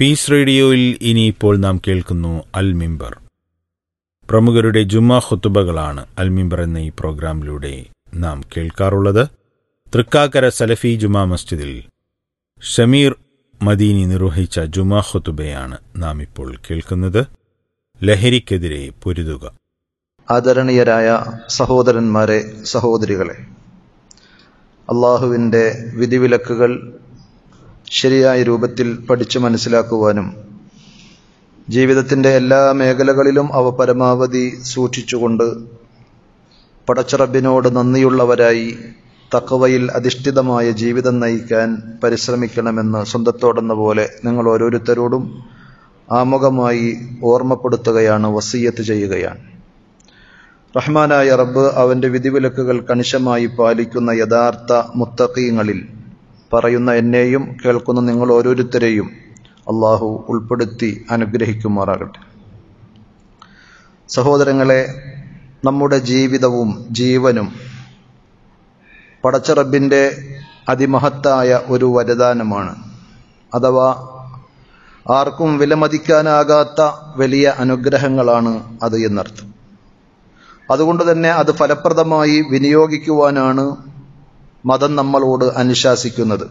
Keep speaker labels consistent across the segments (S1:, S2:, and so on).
S1: Piece റേഡിയോയിൽ ഇനിയിപ്പോൾ നാം കേൾക്കുന്നു അൽ മിമ്പർ പ്രമുഖരുടെ ജുമാ ഖുത്തുബകളാണ് അൽ മിമ്പർ എന്ന ഈ പ്രോഗ്രാമിലൂടെ നാം കേൾക്കാറുള്ളത് തൃക്കാക്കര സലഫി ജുമാ മസ്ജിദിൽ ഷമീർ മദീനി നിർവഹിച്ച ജുമാ ഖുത്തുബയാണ് നാം ഇപ്പോൾ കേൾക്കുന്നത് ലഹരിക്കെതിരെ പൊരുതുക
S2: ആദരണീയരായ സഹോദരന്മാരെ സഹോദരികളെ അള്ളാഹുവിൻ്റെ വിധിവിലക്കുകൾ ശരിയായ രൂപത്തിൽ പഠിച്ചു മനസ്സിലാക്കുവാനും ജീവിതത്തിൻ്റെ എല്ലാ മേഖലകളിലും അവ പരമാവധി സൂക്ഷിച്ചുകൊണ്ട് പടച്ചറബിനോട് നന്ദിയുള്ളവരായി തക്കവയിൽ അധിഷ്ഠിതമായ ജീവിതം നയിക്കാൻ പരിശ്രമിക്കണമെന്ന് സ്വന്തത്തോടെന്ന പോലെ നിങ്ങൾ ഓരോരുത്തരോടും ആമുഖമായി ഓർമ്മപ്പെടുത്തുകയാണ് വസീയത്ത് ചെയ്യുകയാണ് റഹ്മാനായ റബ്ബ് അവൻ്റെ വിധിവിലക്കുകൾ കണിശമായി പാലിക്കുന്ന യഥാർത്ഥ മുത്തക്കീങ്ങളിൽ പറയുന്ന എന്നെയും കേൾക്കുന്ന നിങ്ങൾ ഓരോരുത്തരെയും അള്ളാഹു ഉൾപ്പെടുത്തി അനുഗ്രഹിക്കുമാറാകട്ടെ സഹോദരങ്ങളെ നമ്മുടെ ജീവിതവും ജീവനും പടച്ചറബിൻ്റെ അതിമഹത്തായ ഒരു വരദാനമാണ് അഥവാ ആർക്കും വിലമതിക്കാനാകാത്ത വലിയ അനുഗ്രഹങ്ങളാണ് അത് എന്നർത്ഥം അതുകൊണ്ട് തന്നെ അത് ഫലപ്രദമായി വിനിയോഗിക്കുവാനാണ് മതം നമ്മളോട് അനുശാസിക്കുന്നത്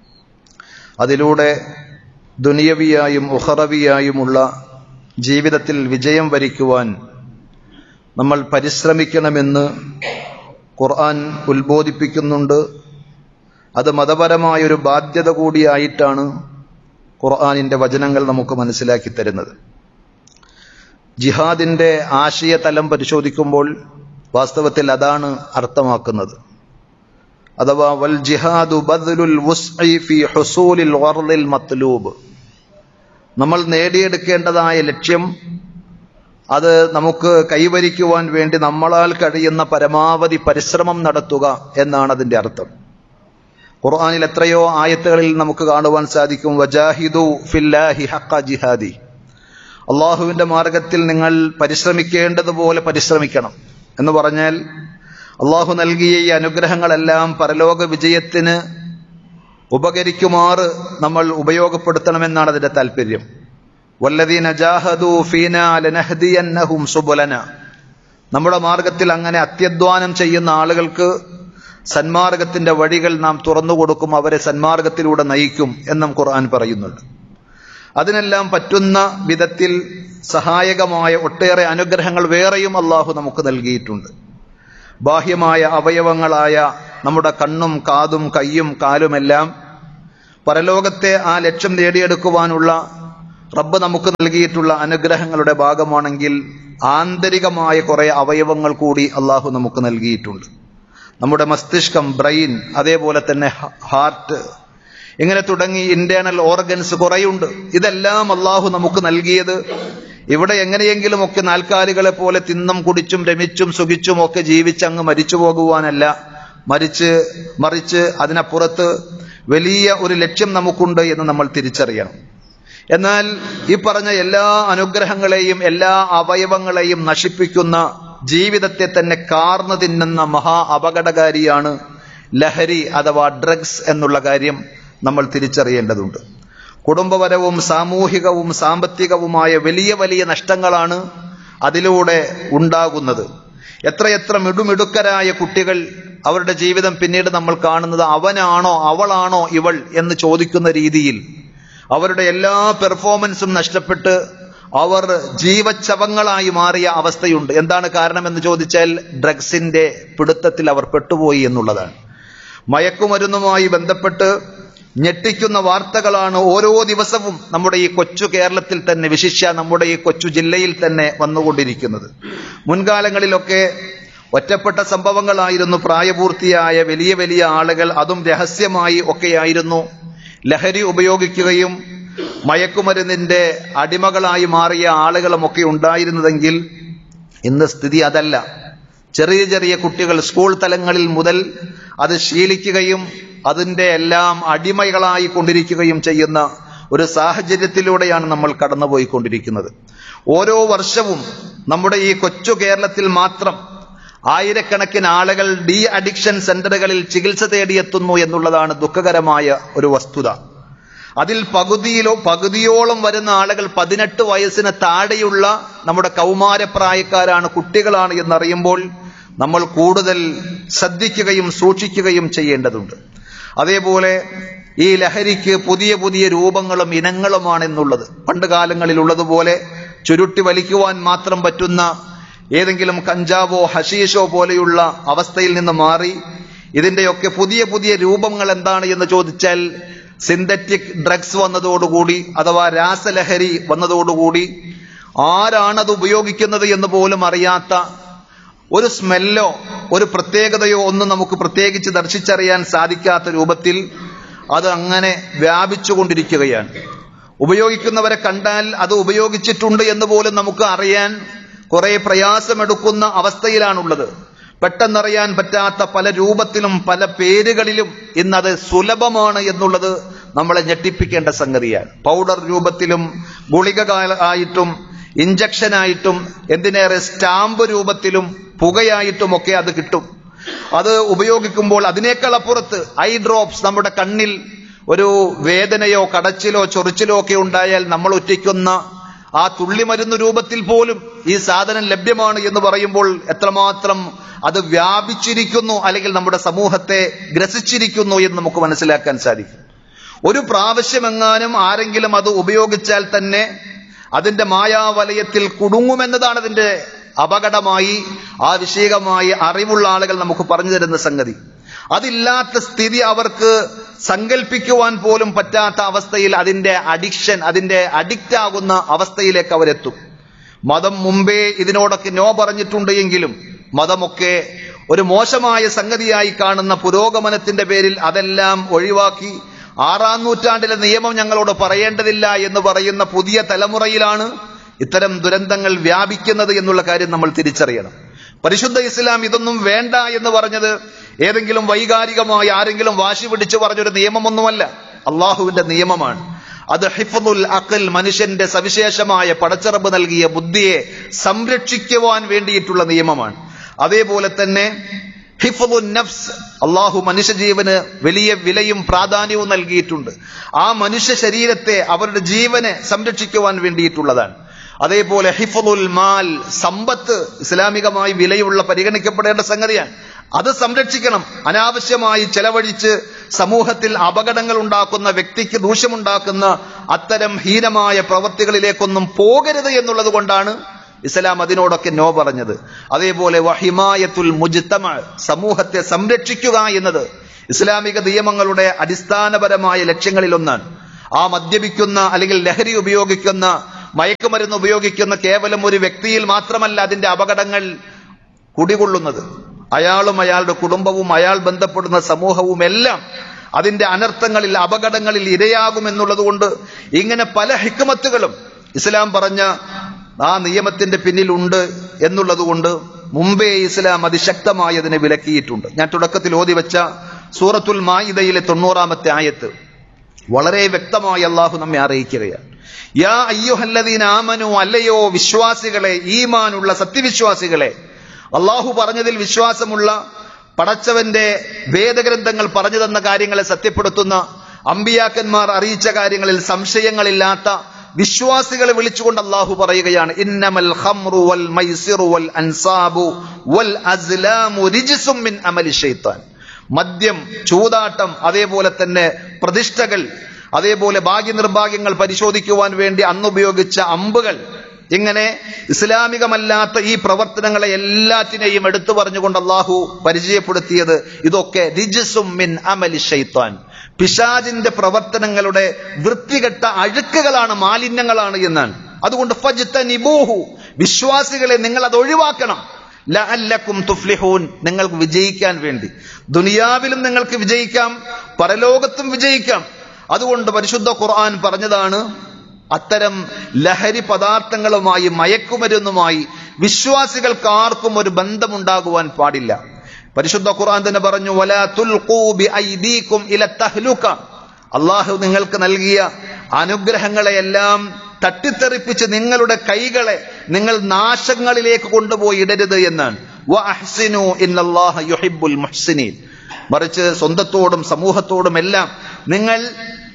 S2: അതിലൂടെ ദുനിയവിയായും ഉഹറവിയായുമുള്ള ജീവിതത്തിൽ വിജയം വരിക്കുവാൻ നമ്മൾ പരിശ്രമിക്കണമെന്ന് ഖുർആൻ ഉത്ബോധിപ്പിക്കുന്നുണ്ട് അത് മതപരമായൊരു ബാധ്യത കൂടിയായിട്ടാണ് ഖുർആാനിൻ്റെ വചനങ്ങൾ നമുക്ക് മനസ്സിലാക്കി തരുന്നത് ജിഹാദിൻ്റെ ആശയതലം പരിശോധിക്കുമ്പോൾ വാസ്തവത്തിൽ അതാണ് അർത്ഥമാക്കുന്നത് അഥവാ വൽ ജിഹാദു ബദ്ലുൽ വുസ്ഇ ഫി ഹുസൂലിൽ വർദിൽ മത്ലൂബ് നമ്മൾ നേടിയെടുക്കേണ്ടതായ ലക്ഷ്യം അത് നമുക്ക് കൈവരിക്കുവാൻ വേണ്ടി നമ്മളാൽ കഴിയുന്ന പരമാവധി പരിശ്രമം നടത്തുക എന്നാണ് അതിൻ്റെ അർത്ഥം ഖുർആാനിൽ എത്രയോ ആയത്തുകളിൽ നമുക്ക് കാണുവാൻ സാധിക്കും വജാഹിദു ഫില്ലാഹി ഹക്ക ജിഹാദി അള്ളാഹുവിൻ്റെ മാർഗത്തിൽ നിങ്ങൾ പരിശ്രമിക്കേണ്ടതുപോലെ പരിശ്രമിക്കണം എന്ന് പറഞ്ഞാൽ അള്ളാഹു നൽകിയ ഈ അനുഗ്രഹങ്ങളെല്ലാം പരലോക വിജയത്തിന് ഉപകരിക്കുമാറ് നമ്മൾ ഉപയോഗപ്പെടുത്തണമെന്നാണ് അതിൻ്റെ താല്പര്യം വല്ലദീന ജാഹദു ഫീന ലനഹദിയന്നഹും സുബുലന നമ്മുടെ മാർഗത്തിൽ അങ്ങനെ അത്യധ്വാനം ചെയ്യുന്ന ആളുകൾക്ക് സന്മാർഗത്തിന്റെ വഴികൾ നാം തുറന്നു കൊടുക്കും അവരെ സന്മാർഗത്തിലൂടെ നയിക്കും എന്നും ഖുർആൻ പറയുന്നുണ്ട് അതിനെല്ലാം പറ്റുന്ന വിധത്തിൽ സഹായകമായ ഒട്ടേറെ അനുഗ്രഹങ്ങൾ വേറെയും അള്ളാഹു നമുക്ക് നൽകിയിട്ടുണ്ട് ബാഹ്യമായ അവയവങ്ങളായ നമ്മുടെ കണ്ണും കാതും കയ്യും കാലുമെല്ലാം പരലോകത്തെ ആ ലക്ഷ്യം നേടിയെടുക്കുവാനുള്ള റബ്ബ് നമുക്ക് നൽകിയിട്ടുള്ള അനുഗ്രഹങ്ങളുടെ ഭാഗമാണെങ്കിൽ ആന്തരികമായ കുറെ അവയവങ്ങൾ കൂടി അള്ളാഹു നമുക്ക് നൽകിയിട്ടുണ്ട് നമ്മുടെ മസ്തിഷ്കം ബ്രെയിൻ അതേപോലെ തന്നെ ഹാർട്ട് ഇങ്ങനെ തുടങ്ങി ഇന്റേണൽ ഓർഗൻസ് കുറേയുണ്ട് ഇതെല്ലാം അള്ളാഹു നമുക്ക് നൽകിയത് ഇവിടെ എങ്ങനെയെങ്കിലും ഒക്കെ നാൽക്കാലികളെ പോലെ തിന്നും കുടിച്ചും രമിച്ചും സുഖിച്ചും ഒക്കെ ജീവിച്ചങ്ങ് മരിച്ചു പോകുവാനല്ല മരിച്ച് മറിച്ച് അതിനപ്പുറത്ത് വലിയ ഒരു ലക്ഷ്യം നമുക്കുണ്ട് എന്ന് നമ്മൾ തിരിച്ചറിയണം എന്നാൽ ഈ പറഞ്ഞ എല്ലാ അനുഗ്രഹങ്ങളെയും എല്ലാ അവയവങ്ങളെയും നശിപ്പിക്കുന്ന ജീവിതത്തെ തന്നെ കാർന്നു തിന്നുന്ന മഹാ അപകടകാരിയാണ് ലഹരി അഥവാ ഡ്രഗ്സ് എന്നുള്ള കാര്യം നമ്മൾ തിരിച്ചറിയേണ്ടതുണ്ട് കുടുംബപരവും സാമൂഹികവും സാമ്പത്തികവുമായ വലിയ വലിയ നഷ്ടങ്ങളാണ് അതിലൂടെ ഉണ്ടാകുന്നത് എത്രയെത്ര മിടുമിടുക്കരായ കുട്ടികൾ അവരുടെ ജീവിതം പിന്നീട് നമ്മൾ കാണുന്നത് അവനാണോ അവളാണോ ഇവൾ എന്ന് ചോദിക്കുന്ന രീതിയിൽ അവരുടെ എല്ലാ പെർഫോമൻസും നഷ്ടപ്പെട്ട് അവർ ജീവച്ചവങ്ങളായി മാറിയ അവസ്ഥയുണ്ട് എന്താണ് കാരണം എന്ന് ചോദിച്ചാൽ ഡ്രഗ്സിന്റെ പിടുത്തത്തിൽ അവർ പെട്ടുപോയി എന്നുള്ളതാണ് മയക്കുമരുന്നുമായി ബന്ധപ്പെട്ട് ഞെട്ടിക്കുന്ന വാർത്തകളാണ് ഓരോ ദിവസവും നമ്മുടെ ഈ കൊച്ചു കേരളത്തിൽ തന്നെ വിശിഷ്യ നമ്മുടെ ഈ കൊച്ചു ജില്ലയിൽ തന്നെ വന്നുകൊണ്ടിരിക്കുന്നത് മുൻകാലങ്ങളിലൊക്കെ ഒറ്റപ്പെട്ട സംഭവങ്ങളായിരുന്നു പ്രായപൂർത്തിയായ വലിയ വലിയ ആളുകൾ അതും രഹസ്യമായി ഒക്കെയായിരുന്നു ലഹരി ഉപയോഗിക്കുകയും മയക്കുമരുന്നിന്റെ അടിമകളായി മാറിയ ആളുകളുമൊക്കെ ഉണ്ടായിരുന്നതെങ്കിൽ ഇന്ന് സ്ഥിതി അതല്ല ചെറിയ ചെറിയ കുട്ടികൾ സ്കൂൾ തലങ്ങളിൽ മുതൽ അത് ശീലിക്കുകയും അതിൻ്റെ എല്ലാം അടിമകളായി കൊണ്ടിരിക്കുകയും ചെയ്യുന്ന ഒരു സാഹചര്യത്തിലൂടെയാണ് നമ്മൾ കടന്നുപോയിക്കൊണ്ടിരിക്കുന്നത് ഓരോ വർഷവും നമ്മുടെ ഈ കൊച്ചു കേരളത്തിൽ മാത്രം ആയിരക്കണക്കിന് ആളുകൾ ഡി അഡിക്ഷൻ സെന്ററുകളിൽ ചികിത്സ തേടിയെത്തുന്നു എന്നുള്ളതാണ് ദുഃഖകരമായ ഒരു വസ്തുത അതിൽ പകുതിയിലോ പകുതിയോളം വരുന്ന ആളുകൾ പതിനെട്ട് വയസ്സിന് താഴെയുള്ള നമ്മുടെ കൗമാരപ്രായക്കാരാണ് കുട്ടികളാണ് എന്നറിയുമ്പോൾ നമ്മൾ കൂടുതൽ ശ്രദ്ധിക്കുകയും സൂക്ഷിക്കുകയും ചെയ്യേണ്ടതുണ്ട് അതേപോലെ ഈ ലഹരിക്ക് പുതിയ പുതിയ രൂപങ്ങളും ഇനങ്ങളുമാണ് എന്നുള്ളത് പണ്ട് കാലങ്ങളിൽ ഉള്ളതുപോലെ ചുരുട്ടി വലിക്കുവാൻ മാത്രം പറ്റുന്ന ഏതെങ്കിലും കഞ്ചാവോ ഹഷീഷോ പോലെയുള്ള അവസ്ഥയിൽ നിന്ന് മാറി ഇതിന്റെയൊക്കെ പുതിയ പുതിയ രൂപങ്ങൾ എന്താണ് എന്ന് ചോദിച്ചാൽ സിന്തറ്റിക് ഡ്രഗ്സ് വന്നതോടുകൂടി അഥവാ രാസലഹരി വന്നതോടുകൂടി ആരാണത് ഉപയോഗിക്കുന്നത് എന്ന് പോലും അറിയാത്ത ഒരു സ്മെല്ലോ ഒരു പ്രത്യേകതയോ ഒന്നും നമുക്ക് പ്രത്യേകിച്ച് ദർശിച്ചറിയാൻ സാധിക്കാത്ത രൂപത്തിൽ അത് അങ്ങനെ വ്യാപിച്ചുകൊണ്ടിരിക്കുകയാണ് ഉപയോഗിക്കുന്നവരെ കണ്ടാൽ അത് ഉപയോഗിച്ചിട്ടുണ്ട് എന്ന് പോലും നമുക്ക് അറിയാൻ കുറെ പ്രയാസമെടുക്കുന്ന അവസ്ഥയിലാണുള്ളത് പെട്ടെന്നറിയാൻ പറ്റാത്ത പല രൂപത്തിലും പല പേരുകളിലും ഇന്നത് സുലഭമാണ് എന്നുള്ളത് നമ്മളെ ഞെട്ടിപ്പിക്കേണ്ട സംഗതിയാണ് പൗഡർ രൂപത്തിലും ഗുളിക ആയിട്ടും ഇഞ്ചക്ഷനായിട്ടും എന്തിനേറെ സ്റ്റാമ്പ് രൂപത്തിലും പുകയായിട്ടുമൊക്കെ അത് കിട്ടും അത് ഉപയോഗിക്കുമ്പോൾ അതിനേക്കാൾ അപ്പുറത്ത് ഐ ഡ്രോപ്സ് നമ്മുടെ കണ്ണിൽ ഒരു വേദനയോ കടച്ചിലോ ചൊറിച്ചിലോ ഒക്കെ ഉണ്ടായാൽ നമ്മൾ ഒറ്റിക്കുന്ന ആ തുള്ളിമരുന്ന് രൂപത്തിൽ പോലും ഈ സാധനം ലഭ്യമാണ് എന്ന് പറയുമ്പോൾ എത്രമാത്രം അത് വ്യാപിച്ചിരിക്കുന്നു അല്ലെങ്കിൽ നമ്മുടെ സമൂഹത്തെ ഗ്രസിച്ചിരിക്കുന്നു എന്ന് നമുക്ക് മനസ്സിലാക്കാൻ സാധിക്കും ഒരു പ്രാവശ്യമെങ്ങാനും ആരെങ്കിലും അത് ഉപയോഗിച്ചാൽ തന്നെ അതിന്റെ മായാവലയത്തിൽ കുടുങ്ങുമെന്നതാണ് അതിന്റെ അപകടമായി ആ വിഷയകമായി അറിവുള്ള ആളുകൾ നമുക്ക് പറഞ്ഞു തരുന്ന സംഗതി അതില്ലാത്ത സ്ഥിതി അവർക്ക് സങ്കല്പിക്കുവാൻ പോലും പറ്റാത്ത അവസ്ഥയിൽ അതിന്റെ അഡിക്ഷൻ അതിന്റെ അഡിക്റ്റ് ആകുന്ന അവസ്ഥയിലേക്ക് അവരെത്തും മതം മുമ്പേ ഇതിനോടൊക്കെ നോ പറഞ്ഞിട്ടുണ്ട് എങ്കിലും മതമൊക്കെ ഒരു മോശമായ സംഗതിയായി കാണുന്ന പുരോഗമനത്തിന്റെ പേരിൽ അതെല്ലാം ഒഴിവാക്കി ആറാം നൂറ്റാണ്ടിലെ നിയമം ഞങ്ങളോട് പറയേണ്ടതില്ല എന്ന് പറയുന്ന പുതിയ തലമുറയിലാണ് ഇത്തരം ദുരന്തങ്ങൾ വ്യാപിക്കുന്നത് എന്നുള്ള കാര്യം നമ്മൾ തിരിച്ചറിയണം പരിശുദ്ധ ഇസ്ലാം ഇതൊന്നും വേണ്ട എന്ന് പറഞ്ഞത് ഏതെങ്കിലും വൈകാരികമായി ആരെങ്കിലും വാശി പിടിച്ചു പറഞ്ഞൊരു നിയമമൊന്നുമല്ല അള്ളാഹുവിന്റെ നിയമമാണ് അത് ഹിഫുൽ അഖൽ മനുഷ്യന്റെ സവിശേഷമായ പടച്ചിറപ്പ് നൽകിയ ബുദ്ധിയെ സംരക്ഷിക്കുവാൻ വേണ്ടിയിട്ടുള്ള നിയമമാണ് അതേപോലെ തന്നെ ഹിഫുൽ നഫ്സ് അള്ളാഹു മനുഷ്യജീവന് വലിയ വിലയും പ്രാധാന്യവും നൽകിയിട്ടുണ്ട് ആ മനുഷ്യ ശരീരത്തെ അവരുടെ ജീവനെ സംരക്ഷിക്കുവാൻ വേണ്ടിയിട്ടുള്ളതാണ് അതേപോലെ ഹിഫുൽ മാൽ സമ്പത്ത് ഇസ്ലാമികമായി വിലയുള്ള പരിഗണിക്കപ്പെടേണ്ട സംഗതിയാണ് അത് സംരക്ഷിക്കണം അനാവശ്യമായി ചെലവഴിച്ച് സമൂഹത്തിൽ അപകടങ്ങൾ ഉണ്ടാക്കുന്ന വ്യക്തിക്ക് ദൂഷ്യമുണ്ടാക്കുന്ന അത്തരം ഹീനമായ പ്രവൃത്തികളിലേക്കൊന്നും പോകരുത് എന്നുള്ളത് കൊണ്ടാണ് ഇസ്ലാം അതിനോടൊക്കെ നോ പറഞ്ഞത് അതേപോലെ വഹിമായത്തുൽ മുജ്തമ സമൂഹത്തെ സംരക്ഷിക്കുക എന്നത് ഇസ്ലാമിക നിയമങ്ങളുടെ അടിസ്ഥാനപരമായ ലക്ഷ്യങ്ങളിലൊന്നാണ് ആ മദ്യപിക്കുന്ന അല്ലെങ്കിൽ ലഹരി ഉപയോഗിക്കുന്ന മയക്കുമരുന്ന് ഉപയോഗിക്കുന്ന കേവലം ഒരു വ്യക്തിയിൽ മാത്രമല്ല അതിന്റെ അപകടങ്ങൾ കുടികൊള്ളുന്നത് അയാളും അയാളുടെ കുടുംബവും അയാൾ ബന്ധപ്പെടുന്ന സമൂഹവും എല്ലാം അതിന്റെ അനർത്ഥങ്ങളിൽ അപകടങ്ങളിൽ ഇരയാകുമെന്നുള്ളത് കൊണ്ട് ഇങ്ങനെ പല ഹിക്മത്തുകളും ഇസ്ലാം പറഞ്ഞ ആ നിയമത്തിന്റെ പിന്നിലുണ്ട് എന്നുള്ളത് കൊണ്ട് മുമ്പേ ഇസ്ലാം അതിശക്തമായി അതിനെ വിലക്കിയിട്ടുണ്ട് ഞാൻ തുടക്കത്തിൽ ഓതി വെച്ച സൂറത്തുൽ മായിദയിലെ തൊണ്ണൂറാമത്തെ ആയത്ത് വളരെ വ്യക്തമായി അള്ളാഹു നമ്മെ അറിയിക്കുകയാണ് യാ അയ്യുഹല്ലദീന ആമനു അല്ലയോ വിശ്വാസികളെ ഈമാനുള്ള സത്യവിശ്വാസികളെ അള്ളാഹു പറഞ്ഞതിൽ വിശ്വാസമുള്ള പടച്ചവന്റെ വേദഗ്രന്ഥങ്ങൾ പറഞ്ഞു തന്ന കാര്യങ്ങളെ സത്യപ്പെടുത്തുന്ന അമ്പിയാക്കന്മാർ അറിയിച്ച കാര്യങ്ങളിൽ സംശയങ്ങളില്ലാത്ത വിശ്വാസികളെ വിളിച്ചുകൊണ്ട് അള്ളാഹു പറയുകയാണ് ഇന്നമൽ ഖംറു വൽ മൈസിറു വൽ അൻസാബു വൽ അസ്ലാമു റിജ്സും മിൻ അമലി ശൈത്താൻ മദ്യം ചൂതാട്ടം അതേപോലെ തന്നെ പ്രതിഷ്ഠകൾ അതേപോലെ ഭാഗ്യനിർഭാഗ്യങ്ങൾ പരിശോധിക്കുവാൻ വേണ്ടി അന്ന് ഉപയോഗിച്ച അമ്പുകൾ ഇങ്ങനെ ഇസ്ലാമികമല്ലാത്ത ഈ പ്രവർത്തനങ്ങളെ എല്ലാറ്റിനെയും എടുത്തു പറഞ്ഞുകൊണ്ട് അള്ളാഹു പരിചയപ്പെടുത്തിയത് ഇതൊക്കെ റിജസും മിൻ അമലി ഷെയ്ത്താൻ പിശാജിന്റെ പ്രവർത്തനങ്ങളുടെ വൃത്തികെട്ട അഴുക്കുകളാണ് മാലിന്യങ്ങളാണ് എന്നാണ് അതുകൊണ്ട് ഫജ്തനിബൂഹു വിശ്വാസികളെ നിങ്ങൾ അത് ഒഴിവാക്കണം ലഅല്ലക്കും തുഫ്ലിഹൂൻ നിങ്ങൾക്ക് വിജയിക്കാൻ വേണ്ടി ദുനിയാവിലും നിങ്ങൾക്ക് വിജയിക്കാം പരലോകത്തും വിജയിക്കാം അതുകൊണ്ട് പരിശുദ്ധ ഖുർആൻ പറഞ്ഞതാണ് അത്തരം ലഹരി പദാർത്ഥങ്ങളുമായി മയക്കുമരുന്നുമായി വിശ്വാസികൾക്ക് ആർക്കും ഒരു ബന്ധമുണ്ടാകുവാൻ പാടില്ല പരിശുദ്ധ ഖുർആൻ തന്നെ പറഞ്ഞു വലാ തുൽഖൂ ബിഐദീകും ഇല തഹ്ലുക അള്ളാഹു നിങ്ങൾക്ക് നൽകിയ അനുഗ്രഹങ്ങളെയെല്ലാം തട്ടിത്തെറിപ്പിച്ച് നിങ്ങളുടെ കൈകളെ നിങ്ങൾ നാശങ്ങളിലേക്ക് കൊണ്ടുപോയി ഇടരുത് എന്നാണ് വഅഹ്സിനു ഇന്നല്ലാഹ യുഹിബ്ബുൽ മുഹ്സിനീൻ മറിച്ച് സ്വന്തത്തോടും സമൂഹത്തോടും എല്ലാം നിങ്ങൾ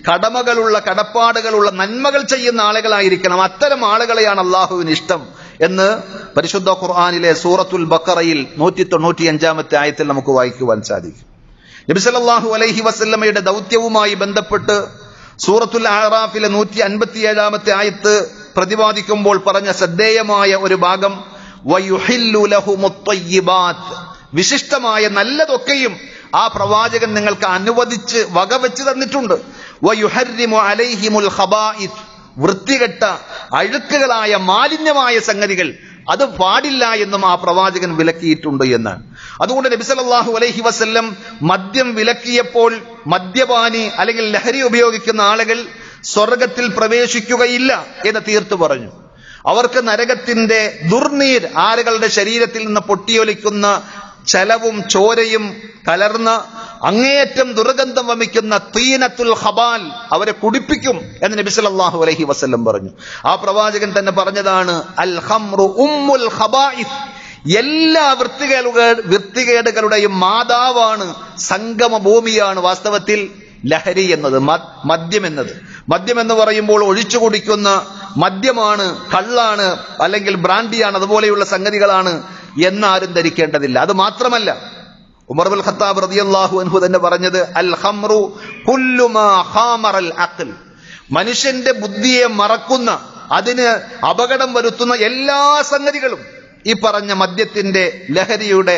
S2: കടമകളുള്ള കടപ്പാടുകളുള്ള നന്മകൾ ചെയ്യുന്ന ആളുകളായിരിക്കണം അത്തരം ആളുകളെയാണ് അള്ളാഹുവിന് ഇഷ്ടം എന്ന് പരിശുദ്ധ ഖുർആാനിലെ സൂറത്തുൽ ബക്കറയിൽ നൂറ്റി തൊണ്ണൂറ്റി അഞ്ചാമത്തെ ആയത്തിൽ നമുക്ക് വായിക്കുവാൻ സാധിക്കും നബിസലല്ലാഹു അലൈഹി വസല്ലമയുടെ ദൗത്യവുമായി ബന്ധപ്പെട്ട് സൂറത്തുൽ ആറാഫിലെ നൂറ്റി അൻപത്തിയേഴാമത്തെ ആയത്ത് പ്രതിപാദിക്കുമ്പോൾ പറഞ്ഞ ശ്രദ്ധേയമായ ഒരു ഭാഗം വയുഹില്ലു ലഹുമുത്തയ്യിബാത്ത് വിശിഷ്ടമായ നല്ലതൊക്കെയും ആ പ്രവാചകൻ നിങ്ങൾക്ക് അനുവദിച്ച് വകവെച്ച് തന്നിട്ടുണ്ട് വയുഹരിമു അലൈഹിമുൽ ഖബായിത്ത് വൃത്തികെട്ട അഴുക്കുകളായ മാലിന്യമായ സംഗതികൾ അത് പാടില്ല എന്നും ആ പ്രവാചകൻ വിലക്കിയിട്ടുണ്ട് എന്നാണ് അതുകൊണ്ട് നബി സല്ലല്ലാഹു അലൈഹി വസല്ലം മദ്യം വിലക്കിയപ്പോൾ മദ്യപാനി അല്ലെങ്കിൽ ലഹരി ഉപയോഗിക്കുന്ന ആളുകൾ സ്വർഗത്തിൽ പ്രവേശിക്കുകയില്ല എന്ന് തീർത്തു പറഞ്ഞു അവർക്ക് നരകത്തിന്റെ ദുർനീർ ആളുകളുടെ ശരീരത്തിൽ നിന്ന് പൊട്ടിയൊലിക്കുന്ന ചലവും ചോരയും കലർന്ന് അങ്ങേയറ്റം ദുർഗന്ധം വമിക്കുന്ന തീനത്തുൽ ഹബാൽ അവരെ കുടിപ്പിക്കും എന്ന് നബി സല്ലല്ലാഹു അലൈഹി വസല്ലം പറഞ്ഞു ആ പ്രവാചകൻ തന്നെ പറഞ്ഞതാണ് അൽ ഹംറു ഉമ്മുൽ ഖബായിസ് എല്ലാ വൃത്തികേടുകൾ വൃത്തികേടുകളുടെയും മാതാവാണ് സംഗമ ഭൂമിയാണ് വാസ്തവത്തിൽ ലഹരി എന്നത് മ- മദ്യം എന്നത് മദ്യം എന്ന് പറയുമ്പോൾ ഒഴിച്ചു കുടിക്കുന്ന മദ്യമാണ് കള്ളാണ് അല്ലെങ്കിൽ ബ്രാൻഡിയാണ് അതുപോലെയുള്ള സംഗതികളാണ് എന്നാരും ധരിക്കേണ്ടതില്ല അത് മാത്രമല്ല ഉമർ ബുൽ ഖത്താബ് റളിയല്ലാഹു അൻഹു തന്നെ പറഞ്ഞത് അൽ ഹംറു കുല്ലു മാ ഖാമറൽ അഖ്ൽ മനുഷ്യന്റെ ബുദ്ധിയെ മറക്കുന്ന അതിന് അപകടം വരുത്തുന്ന എല്ലാ സംഗതികളും ഈ പറഞ്ഞ മദ്യത്തിന്റെ ലഹരിയുടെ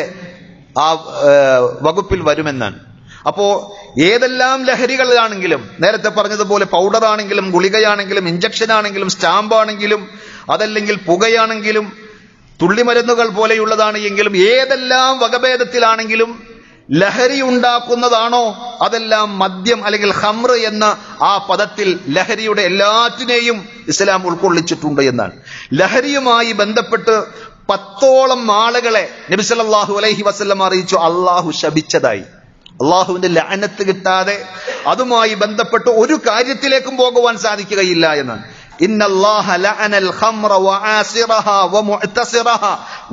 S2: ആ ഏഹ്, വകുപ്പിൽ വരുമെന്നാണ് അപ്പോ ഏതെല്ലാം ലഹരികളാണെങ്കിലും നേരത്തെ പറഞ്ഞതുപോലെ പൗഡർ ആണെങ്കിലും ഗുളികയാണെങ്കിലും ഇഞ്ചക്ഷൻ ആണെങ്കിലും സ്റ്റാമ്പ് ആണെങ്കിലും അതല്ലെങ്കിൽ പുകയാണെങ്കിലും തുള്ളിമരുന്നുകൾ പോലെയുള്ളതാണ് എങ്കിലും ഏതെല്ലാം വകഭേദത്തിലാണെങ്കിലും ലഹരി ഉണ്ടാക്കുന്നതാണോ അതെല്ലാം മദ്യം അല്ലെങ്കിൽ ഹമ്ര എന്ന ആ പദത്തിൽ ലഹരിയുടെ എല്ലാറ്റിനെയും ഇസ്ലാം ഉൾക്കൊള്ളിച്ചിട്ടുണ്ട് എന്നാണ് ലഹരിയുമായി ബന്ധപ്പെട്ട് പത്തോളം ആളുകളെ നബിസല്ലാഹു അലൈഹി വസല്ലം അറിയിച്ചു അള്ളാഹു ശപിച്ചതായി അള്ളാഹുവിന്റെ ലഅനത്ത് കിട്ടാതെ അതുമായി ബന്ധപ്പെട്ട് ഒരു കാര്യത്തിലേക്കും പോകുവാൻ സാധിക്കുകയില്ല എന്നാണ് إن الله لعن الخمر وعاصرها ومعتصرها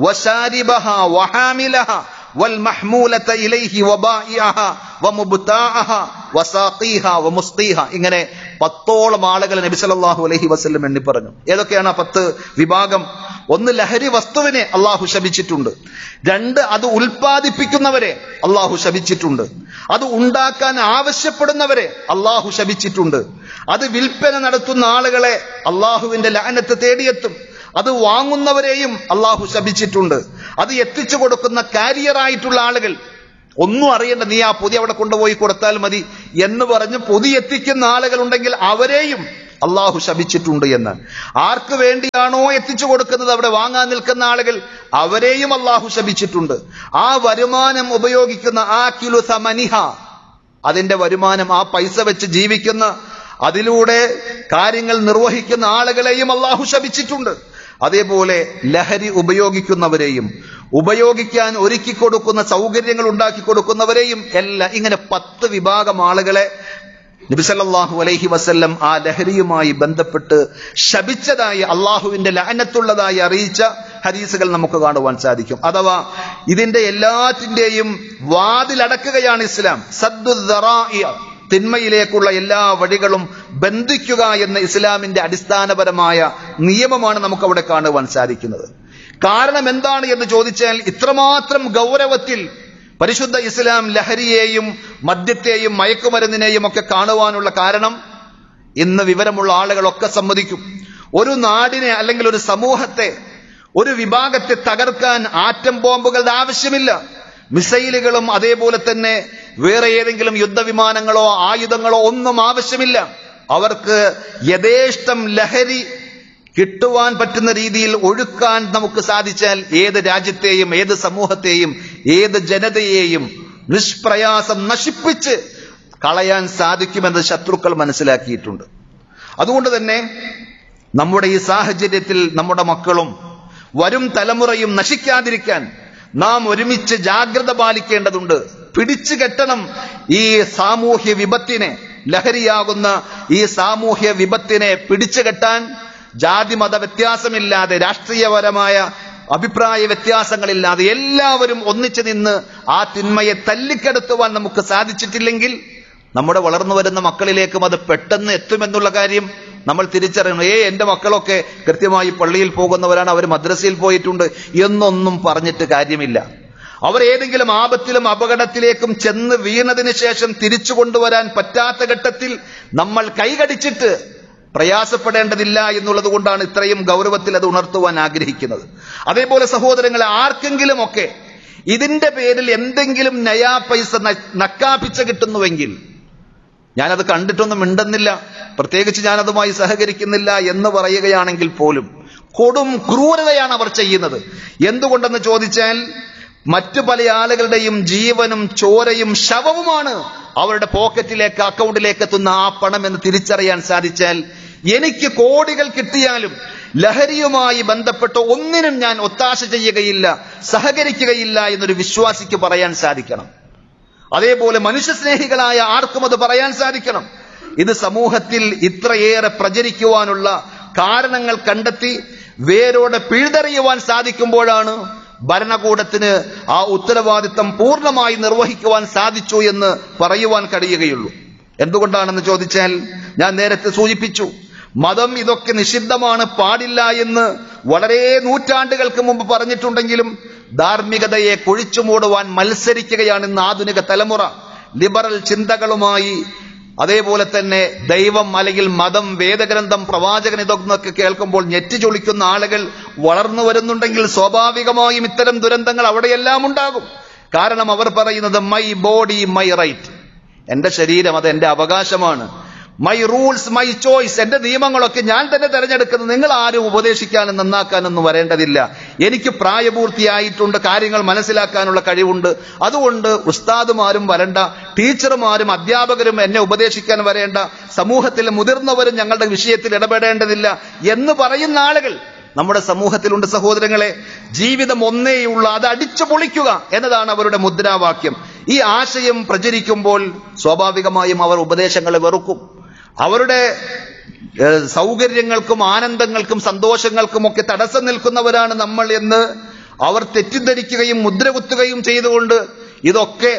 S2: وشاربها وحاملها والمحمولة إليه وبائعها ومبتاعها وساقيها ومسقيها ഇങ്ങനെ പത്തോളം ആളുകൾ നബി സല്ലല്ലാഹു അലൈഹി വസല്ലം എണ്ണി പറഞ്ഞു ഏതൊക്കെയാണ് ആ പത്ത് വിഭാഗം ഒന്ന് ലഹരി വസ്തുവിനെ അള്ളാഹു ശപിച്ചിട്ടുണ്ട് രണ്ട് അത് ഉൽപ്പാദിപ്പിക്കുന്നവരെ അള്ളാഹു ശപിച്ചിട്ടുണ്ട് അത് ഉണ്ടാക്കാൻ ആവശ്യപ്പെടുന്നവരെ അള്ളാഹു ശപിച്ചിട്ടുണ്ട് അത് വിൽപ്പന നടത്തുന്ന ആളുകളെ അള്ളാഹുവിന്റെ ലഅനത്ത് തേടിയെത്തും അത് വാങ്ങുന്നവരെയും അള്ളാഹു ശപിച്ചിട്ടുണ്ട് അത് എത്തിച്ചു കൊടുക്കുന്ന കാരിയറായിട്ടുള്ള ആളുകൾ ഒന്നും അറിയണ്ട നീ ആ പൊതി അവിടെ കൊണ്ടുപോയി കൊടുത്താൽ മതി എന്ന് പറഞ്ഞ് പൊതി എത്തിക്കുന്ന ആളുകൾ ഉണ്ടെങ്കിൽ അവരെയും അള്ളാഹു ശപിച്ചിട്ടുണ്ട് എന്ന് ആർക്ക് വേണ്ടിയാണോ എത്തിച്ചു കൊടുക്കുന്നത് അവിടെ വാങ്ങാൻ നിൽക്കുന്ന ആളുകൾ അവരെയും അള്ളാഹു ശപിച്ചിട്ടുണ്ട് ആ വരുമാനം ഉപയോഗിക്കുന്ന ആ കിലു സമനിഹ അതിന്റെ വരുമാനം ആ പൈസ വെച്ച് ജീവിക്കുന്ന അതിലൂടെ കാര്യങ്ങൾ നിർവഹിക്കുന്ന ആളുകളെയും അള്ളാഹു ശപിച്ചിട്ടുണ്ട് അതേപോലെ ലഹരി ഉപയോഗിക്കുന്നവരെയും ഉപയോഗിക്കാൻ ഒരുക്കി കൊടുക്കുന്ന സൗകര്യങ്ങൾ ഉണ്ടാക്കി കൊടുക്കുന്നവരെയും എല്ലാം ഇങ്ങനെ പത്ത് വിഭാഗം ആളുകളെ നബിസല്ലാഹു അലൈഹി വസല്ലം ആ ലഹരിയുമായി ബന്ധപ്പെട്ട് ശപിച്ചതായി അള്ളാഹുവിന്റെ ലഹനത്തുള്ളതായി അറിയിച്ച ഹദീസുകൾ നമുക്ക് കാണുവാൻ സാധിക്കും അഥവാ ഇതിന്റെ എല്ലാറ്റിന്റെയും വാതിലടക്കുകയാണ് ഇസ്ലാം സദ്ദുദ്ദറാഇയ തിന്മയിലേക്കുള്ള എല്ലാ വഴികളും ബന്ധിക്കുക എന്ന ഇസ്ലാമിന്റെ അടിസ്ഥാനപരമായ നിയമമാണ് നമുക്ക് അവിടെ കാണുവാൻ സാധിക്കുന്നത് കാരണം എന്താണ് എന്ന് ചോദിച്ചാൽ ഇത്രമാത്രം ഗൗരവത്തിൽ പരിശുദ്ധ ഇസ്ലാം ലഹരിയെയും മദ്യത്തെയും മയക്കുമരുന്നിനെയും ഒക്കെ കാണുവാനുള്ള കാരണം ഇന്ന് വിവരമുള്ള ആളുകളൊക്കെ സമ്മതിക്കും ഒരു നാടിനെ അല്ലെങ്കിൽ ഒരു സമൂഹത്തെ ഒരു വിഭാഗത്തെ തകർക്കാൻ ആറ്റം ബോംബുകളുടെ ആവശ്യമില്ല മിസൈലുകളും അതേപോലെ തന്നെ വേറെ ഏതെങ്കിലും യുദ്ധവിമാനങ്ങളോ ആയുധങ്ങളോ ഒന്നും ആവശ്യമില്ല അവർക്ക് യഥേഷ്ടം ലഹരി കിട്ടുവാൻ പറ്റുന്ന രീതിയിൽ ഒഴുക്കാൻ നമുക്ക് സാധിച്ചാൽ ഏത് രാജ്യത്തെയും ഏത് സമൂഹത്തെയും ഏത് ജനതയെയും നിഷ്പ്രയാസം നശിപ്പിച്ച് കളയാൻ സാധിക്കുമെന്ന് ശത്രുക്കൾ മനസ്സിലാക്കിയിട്ടുണ്ട് അതുകൊണ്ട് തന്നെ നമ്മുടെ ഈ സാഹചര്യത്തിൽ നമ്മുടെ മക്കളും വരും തലമുറയും നശിക്കാതിരിക്കാൻ നാം ഒരുമിച്ച് ജാഗ്രത പാലിക്കേണ്ടതുണ്ട് പിടിച്ചു കെട്ടണം ഈ സാമൂഹ്യ വിപത്തിനെ ലഹരിയാകുന്ന ഈ സാമൂഹ്യ വിപത്തിനെ പിടിച്ചു കെട്ടാൻ ജാതി മത വ്യത്യാസമില്ലാതെ രാഷ്ട്രീയപരമായ അഭിപ്രായ വ്യത്യാസങ്ങളില്ലാതെ എല്ലാവരും ഒന്നിച്ചു നിന്ന് ആ തിന്മയെ തല്ലിക്കെടുത്തുവാൻ നമുക്ക് സാധിച്ചിട്ടില്ലെങ്കിൽ നമ്മുടെ വളർന്നു വരുന്ന മക്കളിലേക്കും അത് പെട്ടെന്ന് എത്തുമെന്നുള്ള കാര്യം നമ്മൾ തിരിച്ചറിയണം ഏ എന്റെ മക്കളൊക്കെ കൃത്യമായി പള്ളിയിൽ പോകുന്നവരാണ് അവർ മദ്രസയിൽ പോയിട്ടുണ്ട് എന്നൊന്നും പറഞ്ഞിട്ട് കാര്യമില്ല അവർ ഏതെങ്കിലും ആപത്തിലും അപകടത്തിലേക്കും ചെന്ന് വീണതിന് ശേഷം തിരിച്ചു കൊണ്ടുവരാൻ പറ്റാത്ത ഘട്ടത്തിൽ നമ്മൾ കൈകടിച്ചിട്ട് പ്രയാസപ്പെടേണ്ടതില്ല എന്നുള്ളത് കൊണ്ടാണ് ഇത്രയും ഗൗരവത്തിൽ അത് ഉണർത്തുവാൻ ആഗ്രഹിക്കുന്നത് അതേപോലെ സഹോദരങ്ങളെ ആർക്കെങ്കിലും ഒക്കെ ഇതിന്റെ പേരിൽ എന്തെങ്കിലും നയാ പൈസ നക്കാപ്പിച്ച കിട്ടുന്നുവെങ്കിൽ ഞാനത് കണ്ടിട്ടൊന്നും മിണ്ടുന്നില്ല പ്രത്യേകിച്ച് ഞാനതുമായി സഹകരിക്കുന്നില്ല എന്ന് പറയുകയാണെങ്കിൽ പോലും കൊടും ക്രൂരതയാണ് അവർ ചെയ്യുന്നത് എന്തുകൊണ്ടെന്ന് ചോദിച്ചാൽ മറ്റു പല ആളുകളുടെയും ജീവനും ചോരയും ശവവുമാണ് അവരുടെ പോക്കറ്റിലേക്ക് അക്കൗണ്ടിലേക്ക് എത്തുന്ന ആ പണം എന്ന് തിരിച്ചറിയാൻ സാധിച്ചാൽ എനിക്ക് കോടികൾ കിട്ടിയാലും ലഹരിയുമായി ബന്ധപ്പെട്ട് ഒന്നിനും ഞാൻ ഒത്താശ ചെയ്യുകയില്ല സഹകരിക്കുകയില്ല എന്നൊരു വിശ്വാസിക്ക് പറയാൻ സാധിക്കണം അതേപോലെ മനുഷ്യസ്നേഹികളായ ആർക്കും അത് പറയാൻ സാധിക്കണം ഇത് സമൂഹത്തിൽ ഇത്രയേറെ പ്രചരിക്കുവാനുള്ള കാരണങ്ങൾ കണ്ടെത്തി വേരോടെ പിഴുതെറിയുവാൻ സാധിക്കുമ്പോഴാണ് ഭരണകൂടത്തിന് ആ ഉത്തരവാദിത്തം പൂർണ്ണമായി നിർവഹിക്കുവാൻ സാധിച്ചു എന്ന് പറയുവാൻ കഴിയുകയുള്ളൂ എന്തുകൊണ്ടാണെന്ന് ചോദിച്ചാൽ ഞാൻ നേരത്തെ സൂചിപ്പിച്ചു മതം ഇതൊക്കെ നിഷിദ്ധമാണ് പാടില്ല എന്ന് വളരെ നൂറ്റാണ്ടുകൾക്ക് മുമ്പ് പറഞ്ഞിട്ടുണ്ടെങ്കിലും ധാർമ്മികതയെ കുഴിച്ചു മൂടുവാൻ മത്സരിക്കുകയാണ് ഇന്ന് ആധുനിക തലമുറ ലിബറൽ ചിന്തകളുമായി അതേപോലെ തന്നെ ദൈവം അല്ലെങ്കിൽ മതം വേദഗ്രന്ഥം പ്രവാചകൻ ഇതൊക്കെ കേൾക്കുമ്പോൾ ഞെറ്റി ചൊളിക്കുന്ന ആളുകൾ വളർന്നു വരുന്നുണ്ടെങ്കിൽ സ്വാഭാവികമായും ഇത്തരം ദുരന്തങ്ങൾ അവിടെയെല്ലാം ഉണ്ടാകും കാരണം അവർ പറയുന്നത് മൈ ബോഡി മൈ റൈറ്റ് എന്റെ ശരീരം അത് എന്റെ അവകാശമാണ് മൈ റൂൾസ് മൈ ചോയ്സ് എന്റെ നിയമങ്ങളൊക്കെ ഞാൻ തന്നെ തെരഞ്ഞെടുക്കുന്നത് നിങ്ങൾ ആരും ഉപദേശിക്കാനും നന്നാക്കാനൊന്നും വരേണ്ടതില്ല എനിക്ക് പ്രായപൂർത്തിയായിട്ടുണ്ട് കാര്യങ്ങൾ മനസ്സിലാക്കാനുള്ള കഴിവുണ്ട് അതുകൊണ്ട് ഉസ്താദുമാരും വരണ്ട ടീച്ചർമാരും അധ്യാപകരും എന്നെ ഉപദേശിക്കാൻ വരേണ്ട സമൂഹത്തിലെ മുതിർന്നവരും ഞങ്ങളുടെ വിഷയത്തിൽ ഇടപെടേണ്ടതില്ല എന്ന് പറയുന്ന ആളുകൾ നമ്മുടെ സമൂഹത്തിലുണ്ട് സഹോദരങ്ങളെ ജീവിതം ഒന്നേയുള്ള അത് അടിച്ചു പൊളിക്കുക എന്നതാണ് അവരുടെ മുദ്രാവാക്യം ഈ ആശയം പ്രചരിക്കുമ്പോൾ സ്വാഭാവികമായും അവർ ഉപദേശങ്ങളെ വെറുക്കും അവരുടെ ഏഹ്, സൗകര്യങ്ങൾക്കും ആനന്ദങ്ങൾക്കും സന്തോഷങ്ങൾക്കും ഒക്കെ തടസ്സം നിൽക്കുന്നവരാണ് നമ്മൾ എന്ന് അവർ തെറ്റിദ്ധരിക്കുകയും മുദ്രകുത്തുകയും ചെയ്തുകൊണ്ട് ഇതൊക്കെ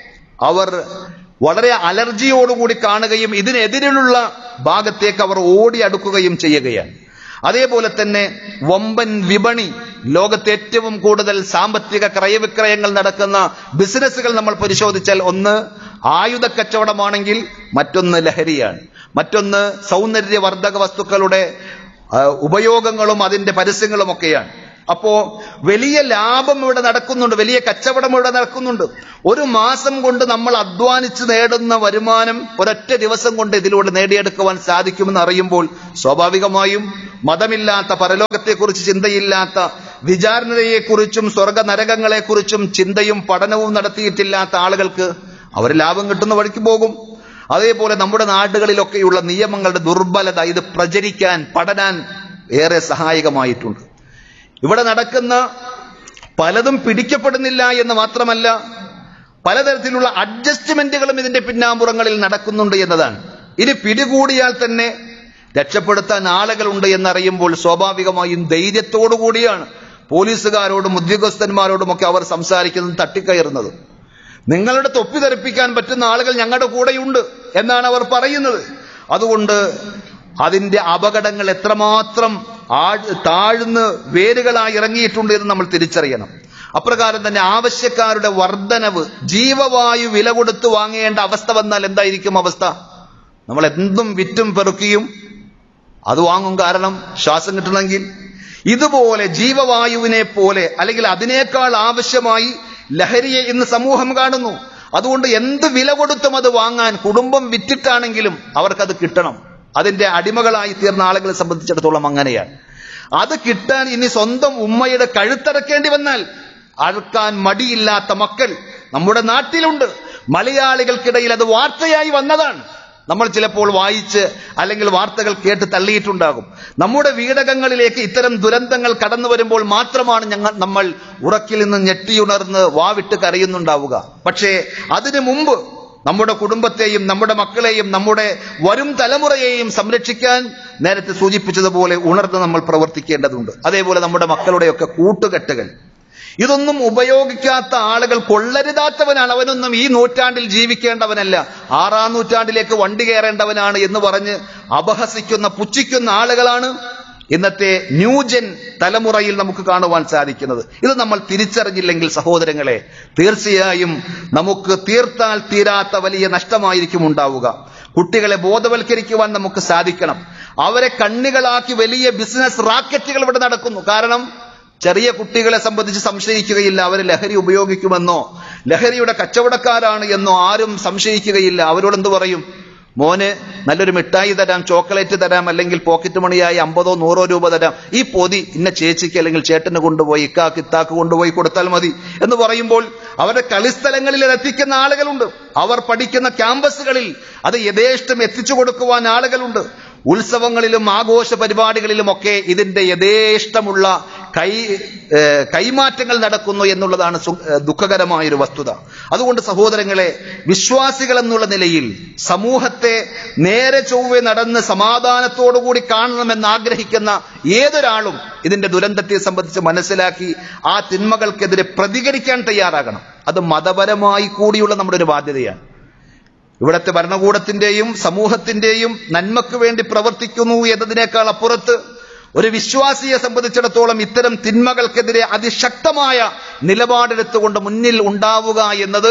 S2: അവർ വളരെ അലർജിയോടുകൂടി കാണുകയും ഇതിനെതിരിലുള്ള ഭാഗത്തേക്ക് അവർ ഓടി അടുക്കുകയും ചെയ്യുകയാണ് അതേപോലെ തന്നെ വമ്പൻ വിപണി ലോകത്ത് ഏറ്റവും കൂടുതൽ സാമ്പത്തിക ക്രയവിക്രയങ്ങൾ നടക്കുന്ന ബിസിനസ്സുകൾ നമ്മൾ പരിശോധിച്ചാൽ ഒന്ന് ആയുധ കച്ചവടമാണെങ്കിൽ മറ്റൊന്ന് ലഹരിയാണ് മറ്റൊന്ന് സൗന്ദര്യവർദ്ധക വസ്തുക്കളുടെ ആ, ഉപയോഗങ്ങളും അതിന്റെ പരസ്യങ്ങളും ഒക്കെയാണ് അപ്പോ വലിയ ലാഭം ഇവിടെ നടക്കുന്നുണ്ട് വലിയ കച്ചവടം ഇവിടെ നടക്കുന്നുണ്ട് ഒരു മാസം കൊണ്ട് നമ്മൾ അധ്വാനിച്ച് നേടുന്ന വരുമാനം ഒരൊറ്റ ദിവസം കൊണ്ട് ഇതിലൂടെ നേടിയെടുക്കുവാൻ സാധിക്കുമെന്ന് അറിയുമ്പോൾ സ്വാഭാവികമായും മതമില്ലാത്ത പരലോകത്തെക്കുറിച്ച് ചിന്തയില്ലാത്ത വിചാരണയെക്കുറിച്ചും സ്വർഗ നരകങ്ങളെക്കുറിച്ചും ചിന്തയും പഠനവും നടത്തിയിട്ടില്ലാത്ത ആളുകൾക്ക് അവർ ലാഭം കിട്ടുന്ന വഴിക്ക് പോകും അതേപോലെ നമ്മുടെ നാടുകളിലൊക്കെയുള്ള നിയമങ്ങളുടെ ദുർബലത ഇത് പ്രചരിക്കാൻ പഠനാൻ ഏറെ സഹായകമായിട്ടുണ്ട് ഇവിടെ നടക്കുന്ന പലതും പിടിക്കപ്പെടുന്നില്ല എന്ന് മാത്രമല്ല പലതരത്തിലുള്ള അഡ്ജസ്റ്റ്മെന്റുകളും ഇതിന്റെ പിന്നാമ്പുറങ്ങളിൽ നടക്കുന്നുണ്ട് എന്നതാണ് ഇനി പിടികൂടിയാൽ തന്നെ രക്ഷപ്പെടുത്താൻ ആളുകളുണ്ട് എന്നറിയുമ്പോൾ സ്വാഭാവികമായും ധൈര്യത്തോടു കൂടിയാണ് പോലീസുകാരോടും ഉദ്യോഗസ്ഥന്മാരോടും ഒക്കെ അവർ സംസാരിക്കുന്നത് തട്ടിക്കയറുന്നത് നിങ്ങളുടെ തൊപ്പി തെറിപ്പിക്കാൻ പറ്റുന്ന ആളുകൾ ഞങ്ങളുടെ കൂടെയുണ്ട് എന്നാണ് അവർ പറയുന്നത് അതുകൊണ്ട് അതിന്റെ അപകടങ്ങൾ എത്രമാത്രം ആഴ് താഴ്ന്ന് വേരുകളായി ഇറങ്ങിയിട്ടുണ്ട് എന്ന് നമ്മൾ തിരിച്ചറിയണം അപ്രകാരം തന്നെ ആവശ്യക്കാരുടെ വർധനവ് ജീവവായു വില കൊടുത്ത് വാങ്ങേണ്ട അവസ്ഥ വന്നാൽ എന്തായിരിക്കും അവസ്ഥ നമ്മൾ എന്തും വിറ്റും പെറുക്കിയും അത് വാങ്ങും കാരണം ശ്വാസം കിട്ടണമെങ്കിൽ ഇതുപോലെ ജീവവായുവിനെ പോലെ അല്ലെങ്കിൽ അതിനേക്കാൾ ആവശ്യമായി ലഹരിയെ ഇന്ന് സമൂഹം കാണുന്നു അതുകൊണ്ട് എന്ത് വില കൊടുത്തും അത് വാങ്ങാൻ കുടുംബം വിറ്റിട്ടാണെങ്കിലും അവർക്കത് കിട്ടണം അതിന്റെ അടിമകളായി തീർന്ന ആളുകളെ സംബന്ധിച്ചിടത്തോളം അങ്ങനെയാണ് അത് കിട്ടാൻ ഇനി സ്വന്തം ഉമ്മയുടെ കഴുത്തറക്കേണ്ടി വന്നാൽ അറുക്കാൻ മടിയില്ലാത്ത മക്കൾ നമ്മുടെ നാട്ടിലുണ്ട് മലയാളികൾക്കിടയിൽ അത് വാർത്തയായി വന്നതാണ് നമ്മൾ ചിലപ്പോൾ വായിച്ച് അല്ലെങ്കിൽ വാർത്തകൾ കേട്ട് തള്ളിയിട്ടുണ്ടാകും നമ്മുടെ വീടകങ്ങളിലേക്ക് ഇത്തരം ദുരന്തങ്ങൾ കടന്നു വരുമ്പോൾ മാത്രമാണ് ഞങ്ങൾ നമ്മൾ ഉറക്കിൽ നിന്ന് ഞെട്ടിയുണർന്ന് വാവിട്ട് കരയുന്നുണ്ടാവുക പക്ഷേ അതിനു മുമ്പ് നമ്മുടെ കുടുംബത്തെയും നമ്മുടെ മക്കളെയും നമ്മുടെ വരും തലമുറയെയും സംരക്ഷിക്കാൻ നേരത്തെ സൂചിപ്പിച്ചതുപോലെ ഉണർന്ന് നമ്മൾ പ്രവർത്തിക്കേണ്ടതുണ്ട് അതേപോലെ നമ്മുടെ മക്കളുടെയൊക്കെ കൂട്ടുകെട്ടുകൾ ഇതൊന്നും ഉപയോഗിക്കാത്ത ആളുകൾ കൊള്ളരുതാത്തവനാണ് അവനൊന്നും ഈ നൂറ്റാണ്ടിൽ ജീവിക്കേണ്ടവനല്ല ആറാം നൂറ്റാണ്ടിലേക്ക് വണ്ടി കയറേണ്ടവനാണ് എന്ന് പറഞ്ഞ് അപഹസിക്കുന്ന പുച്ഛിക്കുന്ന ആളുകളാണ് ഇന്നത്തെ ന്യൂജൻ തലമുറയിൽ നമുക്ക് കാണുവാൻ സാധിക്കുന്നത് ഇത് നമ്മൾ തിരിച്ചറിഞ്ഞില്ലെങ്കിൽ സഹോദരങ്ങളെ തീർച്ചയായും നമുക്ക് തീർത്താൽ തീരാത്ത വലിയ നഷ്ടമായിരിക്കും ഉണ്ടാവുക കുട്ടികളെ ബോധവൽക്കരിക്കുവാൻ നമുക്ക് സാധിക്കണം അവരെ കണ്ണികളാക്കി വലിയ ബിസിനസ് റാക്കറ്റുകൾ ഇവിടെ നടക്കുന്നു കാരണം ചെറിയ കുട്ടികളെ സംബന്ധിച്ച് സംശയിക്കുകയില്ല അവർ ലഹരി ഉപയോഗിക്കുമെന്നോ ലഹരിയുടെ കച്ചവടക്കാരാണ് എന്നോ ആരും സംശയിക്കുകയില്ല അവരോട് എന്ത് പറയും മോന് നല്ലൊരു മിഠായി തരാം ചോക്ലേറ്റ് തരാം അല്ലെങ്കിൽ പോക്കറ്റ് മണിയായി അമ്പതോ നൂറോ രൂപ തരാം ഈ പൊതി ഇന്ന ചേച്ചിക്ക് അല്ലെങ്കിൽ ചേട്ടന് കൊണ്ടുപോയി ഇക്കാക്ക് ഇത്താക്ക് കൊണ്ടുപോയി കൊടുത്താൽ മതി എന്ന് പറയുമ്പോൾ അവരുടെ കളിസ്ഥലങ്ങളിൽ ഇത് എത്തിക്കുന്ന ആളുകളുണ്ട് അവർ പഠിക്കുന്ന ക്യാമ്പസുകളിൽ അത് യഥേഷ്ടം എത്തിച്ചു കൊടുക്കുവാൻ ആളുകളുണ്ട് ഉത്സവങ്ങളിലും ആഘോഷ പരിപാടികളിലുമൊക്കെ ഇതിന്റെ യഥേഷ്ടമുള്ള കൈ ഏഹ് കൈമാറ്റങ്ങൾ നടക്കുന്നു എന്നുള്ളതാണ് സു- ഏഹ് ദുഃഖകരമായൊരു വസ്തുത അതുകൊണ്ട് സഹോദരങ്ങളെ വിശ്വാസികൾ എന്നുള്ള നിലയിൽ സമൂഹത്തെ നേരെ ചൊവ്വെ നടന്ന് സമാധാനത്തോടുകൂടി കാണണമെന്ന് ആഗ്രഹിക്കുന്ന ഏതൊരാളും ഇതിന്റെ ദുരന്തത്തെ സംബന്ധിച്ച് മനസ്സിലാക്കി ആ തിന്മകൾക്കെതിരെ പ്രതികരിക്കാൻ തയ്യാറാകണം അത് മതപരമായി കൂടിയുള്ള നമ്മുടെ ഒരു ബാധ്യതയാണ് ഇവിടത്തെ ഭരണകൂടത്തിന്റെയും സമൂഹത്തിന്റെയും നന്മയ്ക്ക് വേണ്ടി പ്രവർത്തിക്കുന്നു എന്നതിനേക്കാൾ അപ്പുറത്ത് ഒരു വിശ്വാസിയെ സംബന്ധിച്ചിടത്തോളം ഇത്തരം തിന്മകൾക്കെതിരെ അതിശക്തമായ നിലപാടെടുത്തുകൊണ്ട് മുന്നിൽ ഉണ്ടാവുക എന്നത്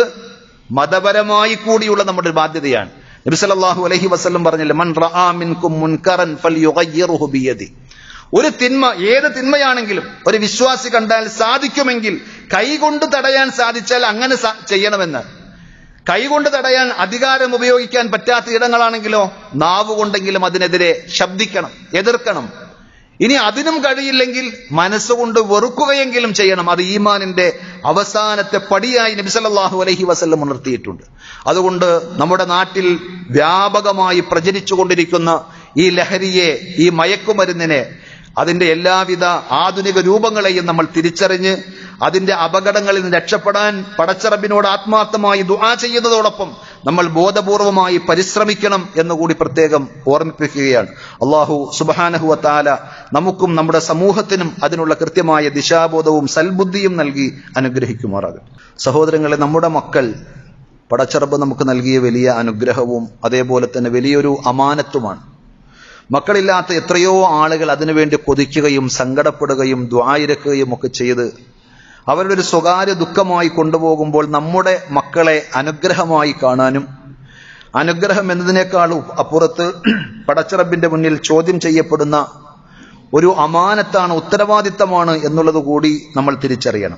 S2: മതപരമായി കൂടിയുള്ള നമ്മുടെ ഒരു ബാധ്യതയാണ് നബി സല്ലല്ലാഹു അലൈഹി വസല്ലം പറഞ്ഞില്ലേ മൻ റആ മിൻകും മുൻകറൻ ഫൽയുഗയ്യിറുഹു ബിയദി ഒരു തിന്മ ഏത് തിന്മയാണെങ്കിലും ഒരു വിശ്വാസി കണ്ടാൽ സാധിക്കുമെങ്കിൽ കൈകൊണ്ട് തടയാൻ സാധിച്ചാൽ അങ്ങനെ സ- ചെയ്യണമെന്ന് കൈകൊണ്ട് തടയാൻ അധികാരം ഉപയോഗിക്കാൻ പറ്റാത്ത ഇടങ്ങളാണെങ്കിലോ നാവ് കൊണ്ടെങ്കിലും അതിനെതിരെ ശബ്ദിക്കണം എതിർക്കണം ഇനി അതിനും കഴിയില്ലെങ്കിൽ മനസ്സുകൊണ്ട് വെറുക്കുകയെങ്കിലും ചെയ്യണം അത് ഈമാനിന്റെ അവസാനത്തെ പടിയായി നബി സല്ലല്ലാഹു അലൈഹി വസല്ലം ഉണർത്തിയിട്ടുണ്ട് അതുകൊണ്ട് നമ്മുടെ നാട്ടിൽ വ്യാപകമായി പ്രചരിച്ചുകൊണ്ടിരിക്കുന്ന ഈ ലഹരിയെ ഈ മയക്കുമരുന്നിനെ അതിന്റെ എല്ലാവിധ ആധുനിക രൂപങ്ങളെയും നമ്മൾ തിരിച്ചറിഞ്ഞ് അതിന്റെ അപകടങ്ങളിൽ നിന്ന് രക്ഷപ്പെടാൻ പടച്ചറബിനോട് ആത്മാർത്ഥമായി ദുആ ചെയ്യുന്നതോടൊപ്പം നമ്മൾ ബോധപൂർവമായി പരിശ്രമിക്കണം എന്നുകൂടി പ്രത്യേകം ഓർമ്മിപ്പിക്കുകയാണ് അള്ളാഹു സുബാനഹുവ താല നമുക്കും നമ്മുടെ സമൂഹത്തിനും അതിനുള്ള കൃത്യമായ ദിശാബോധവും സൽബുദ്ധിയും നൽകി അനുഗ്രഹിക്കുമാറാകും സഹോദരങ്ങളെ നമ്മുടെ മക്കൾ പടച്ചറബ് നമുക്ക് നൽകിയ വലിയ അനുഗ്രഹവും അതേപോലെ തന്നെ വലിയൊരു അമാനത്തുമാണ് മക്കളില്ലാത്ത എത്രയോ ആളുകൾ അതിനുവേണ്ടി കൊതിക്കുകയും സങ്കടപ്പെടുകയും ദ്വായിരക്കുകയും ഒക്കെ ചെയ്ത് അവരുടെ ഒരു സ്വകാര്യ ദുഃഖമായി കൊണ്ടുപോകുമ്പോൾ നമ്മുടെ മക്കളെ അനുഗ്രഹമായി കാണാനും അനുഗ്രഹം എന്നതിനേക്കാൾ അപ്പുറത്ത് പടച്ചിറബിന്റെ മുന്നിൽ ചോദ്യം ചെയ്യപ്പെടുന്ന ഒരു അമാനത്താണ് ഉത്തരവാദിത്തമാണ് എന്നുള്ളത് കൂടി നമ്മൾ തിരിച്ചറിയണം